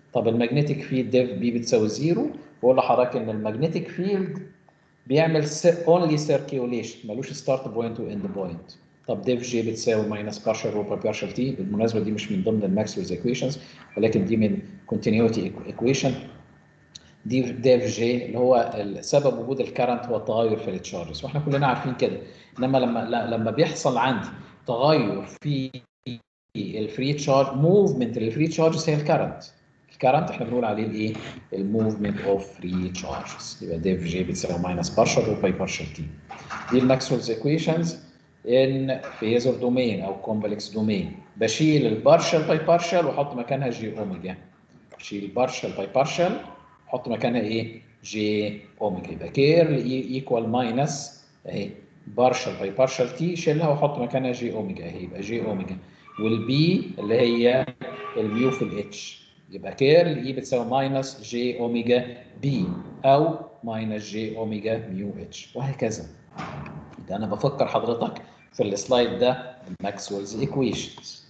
طب المagnetic فيلد ديف بي بتساوي زيرو بقول لحضرتك ان المagnetic فيلد بيعمل اونلي سيركيوليشن ملوش ستارت بوينت واند بوينت طب ديف جي بتساوي ماينس بارشل رو بارشل تي بالمناسبه دي مش من ضمن الماكسويلز ايكويشنز ولكن دي من كونتينيوتي ايكويشن دي ديف جي اللي هو سبب وجود الكرنت هو التغير في التشارجز واحنا كلنا عارفين كده انما لما لا لما بيحصل عندي تغير في الفري تشارج موفمنت للفري تشارجز هي الكرنت الكرنت احنا بنقول عليه الايه الموفمنت اوف فري تشارجز يبقى ديف جي بتساوي ماينس بارشل رو باي بارشل تي دي الماكسويلز ايكويشنز ان فيزر دومين او كومبلكس دومين بشيل البارشل باي بارشل واحط مكانها جي اوميجا بشيل البارشل باي بارشل احط مكانها ايه جي اوميجا يبقى كيرل ايكوال ماينس اهي بارشل باي بارشل تي شيلها واحط مكانها جي اوميجا اهي يبقى جي اوميجا والبي اللي هي الميو في الاتش يبقى كيرل اي بتساوي ماينس جي اوميجا بي او ماينس جي اوميجا ميو اتش وهكذا ده انا بفكر حضرتك في السلايد ده الماكسويلز ايكويشنز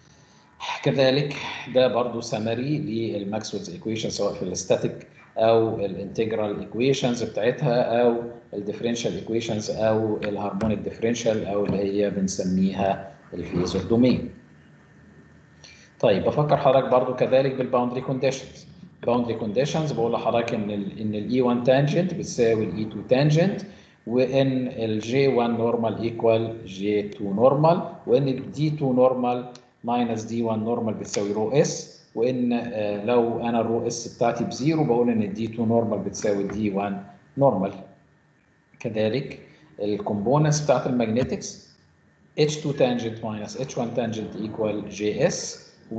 كذلك ده برضو سمري للماكسويلز ايكويشن سواء في الاستاتيك او الانتجرال ايكويشنز بتاعتها او الديفرنشال ايكويشنز او الهارمونيك ديفرنشال او اللي هي بنسميها الفيزر دومين طيب بفكر حضرتك برضو كذلك بالباوندري كونديشنز باوندري كونديشنز بقول لحضرتك ان ال ان الاي 1 تانجنت بتساوي الاي 2 تانجنت وان الجي 1 نورمال ايكوال جي 2 نورمال وان الدي 2 نورمال ماينس دي 1 نورمال بتساوي رو اس وان آه لو انا الرو اس بتاعتي بزيرو بقول ان الدي 2 نورمال بتساوي دي 1 نورمال كذلك الكومبوننتس بتاعت الماجنتكس H2 tangent minus H1 tangent equal JS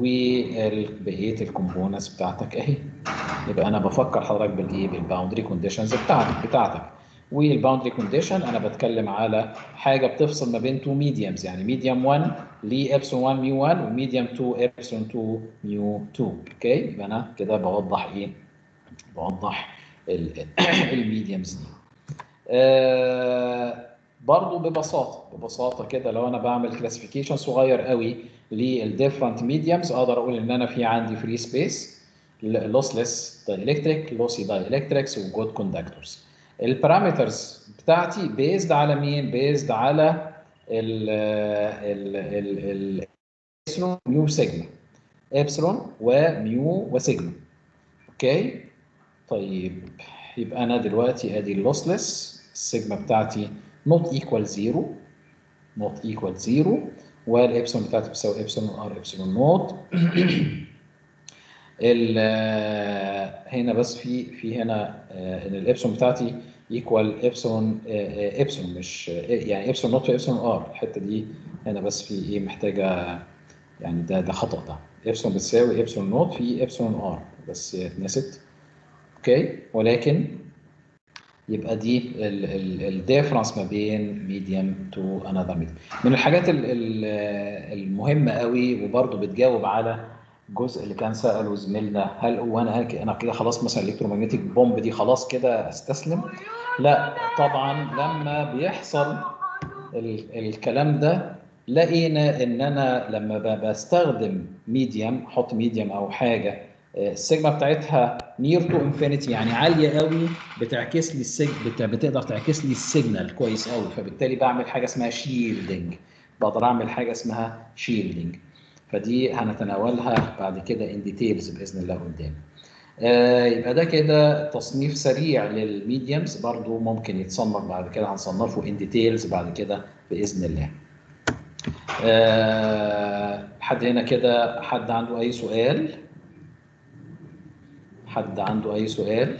وبقيه الكومبوننتس بتاعتك اهي يبقى انا بفكر حضرتك بالايه بالباوندري كونديشنز بتاعتك بتاعتك والباوندري كونديشن انا بتكلم على حاجه بتفصل ما بين تو ميديومز يعني ميديوم 1 لابسلون 1 ميو 1 وميديوم 2 ابسلون 2 ميو 2 اوكي يبقى انا كده بوضح ايه بوضح الميديومز دي آه برضو ببساطه ببساطه كده لو انا بعمل كلاسيفيكيشن صغير قوي للديفرنت ميديومز اقدر اقول ان انا في عندي فري سبيس لوسلس دايلكتريك لوسي دايلكتريكس وجود كوندكتورز البارامترز بتاعتي بيزد على مين بيزد على ال ال ال ال ميو سيجما ابسلون وميو وسيجما اوكي طيب يبقى انا دلوقتي ادي اللوسلس السيجما بتاعتي not equal 0 not equal 0 والابسلون بتاعتي بتساوي ابسلون ار ابسلون نوت هنا بس في في هنا ان الابسلون بتاعتي ايكوال ابسلون ابسلون مش يعني ابسلون نوت في ابسلون ار الحته دي هنا بس في ايه محتاجه يعني ده ده خطا ده ابسلون بتساوي ابسلون نوت في ابسلون ار بس اتنست اوكي ولكن يبقى دي الديفرنس ما بين ميديوم تو انذر ميديوم من الحاجات ال ال المهمه قوي وبرضه بتجاوب على الجزء اللي كان ساله زميلنا هل هو انا انا كده خلاص مثلا الكترومagnetic بومب دي خلاص كده استسلم لا طبعا لما بيحصل ال الكلام ده لقينا ان انا لما بستخدم ميديوم احط ميديوم او حاجه السيجما بتاعتها نير تو انفينيتي يعني عاليه قوي بتعكس لي السيج بتقدر تعكس لي السيجنال كويس قوي فبالتالي بعمل حاجه اسمها شيلدنج بقدر اعمل حاجه اسمها شيلدنج فدي هنتناولها بعد كده ان ديتيلز باذن الله قدام آه يبقى ده كده تصنيف سريع للميديومز برضو ممكن يتصنف بعد كده هنصنفه ان ديتيلز بعد كده باذن الله آه حد هنا كده حد عنده اي سؤال حد عنده اي سؤال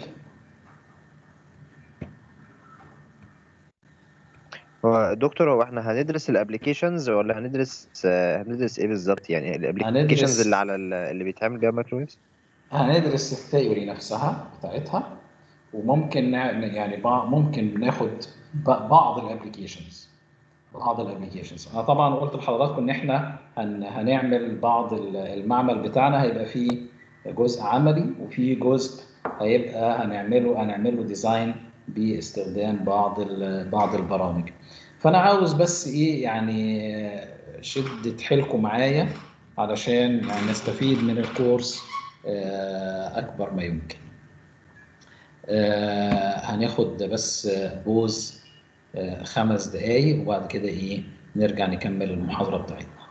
هو دكتور هو احنا هندرس الابلكيشنز ولا هندرس آه، هندرس ايه بالظبط يعني الابلكيشنز هندرس- اللي على ال- اللي بيتعمل بيها مايكرويفز هندرس الثيوري نفسها بتاعتها وممكن نع- يعني بع- ممكن ناخد ب- بعض الابلكيشنز بعض الابلكيشنز انا طبعا قلت لحضراتكم ان احنا هن هنعمل بعض ال- المعمل بتاعنا هيبقى فيه جزء عملي وفي جزء هيبقى هنعمله هنعمل له ديزاين باستخدام بعض ال- بعض البرامج فانا عاوز بس ايه يعني شدة حيلكم معايا علشان يعني نستفيد من الكورس آه، اكبر ما يمكن آه، هناخد بس بوز آه، خمس دقايق وبعد كده ايه نرجع نكمل المحاضرة بتاعتنا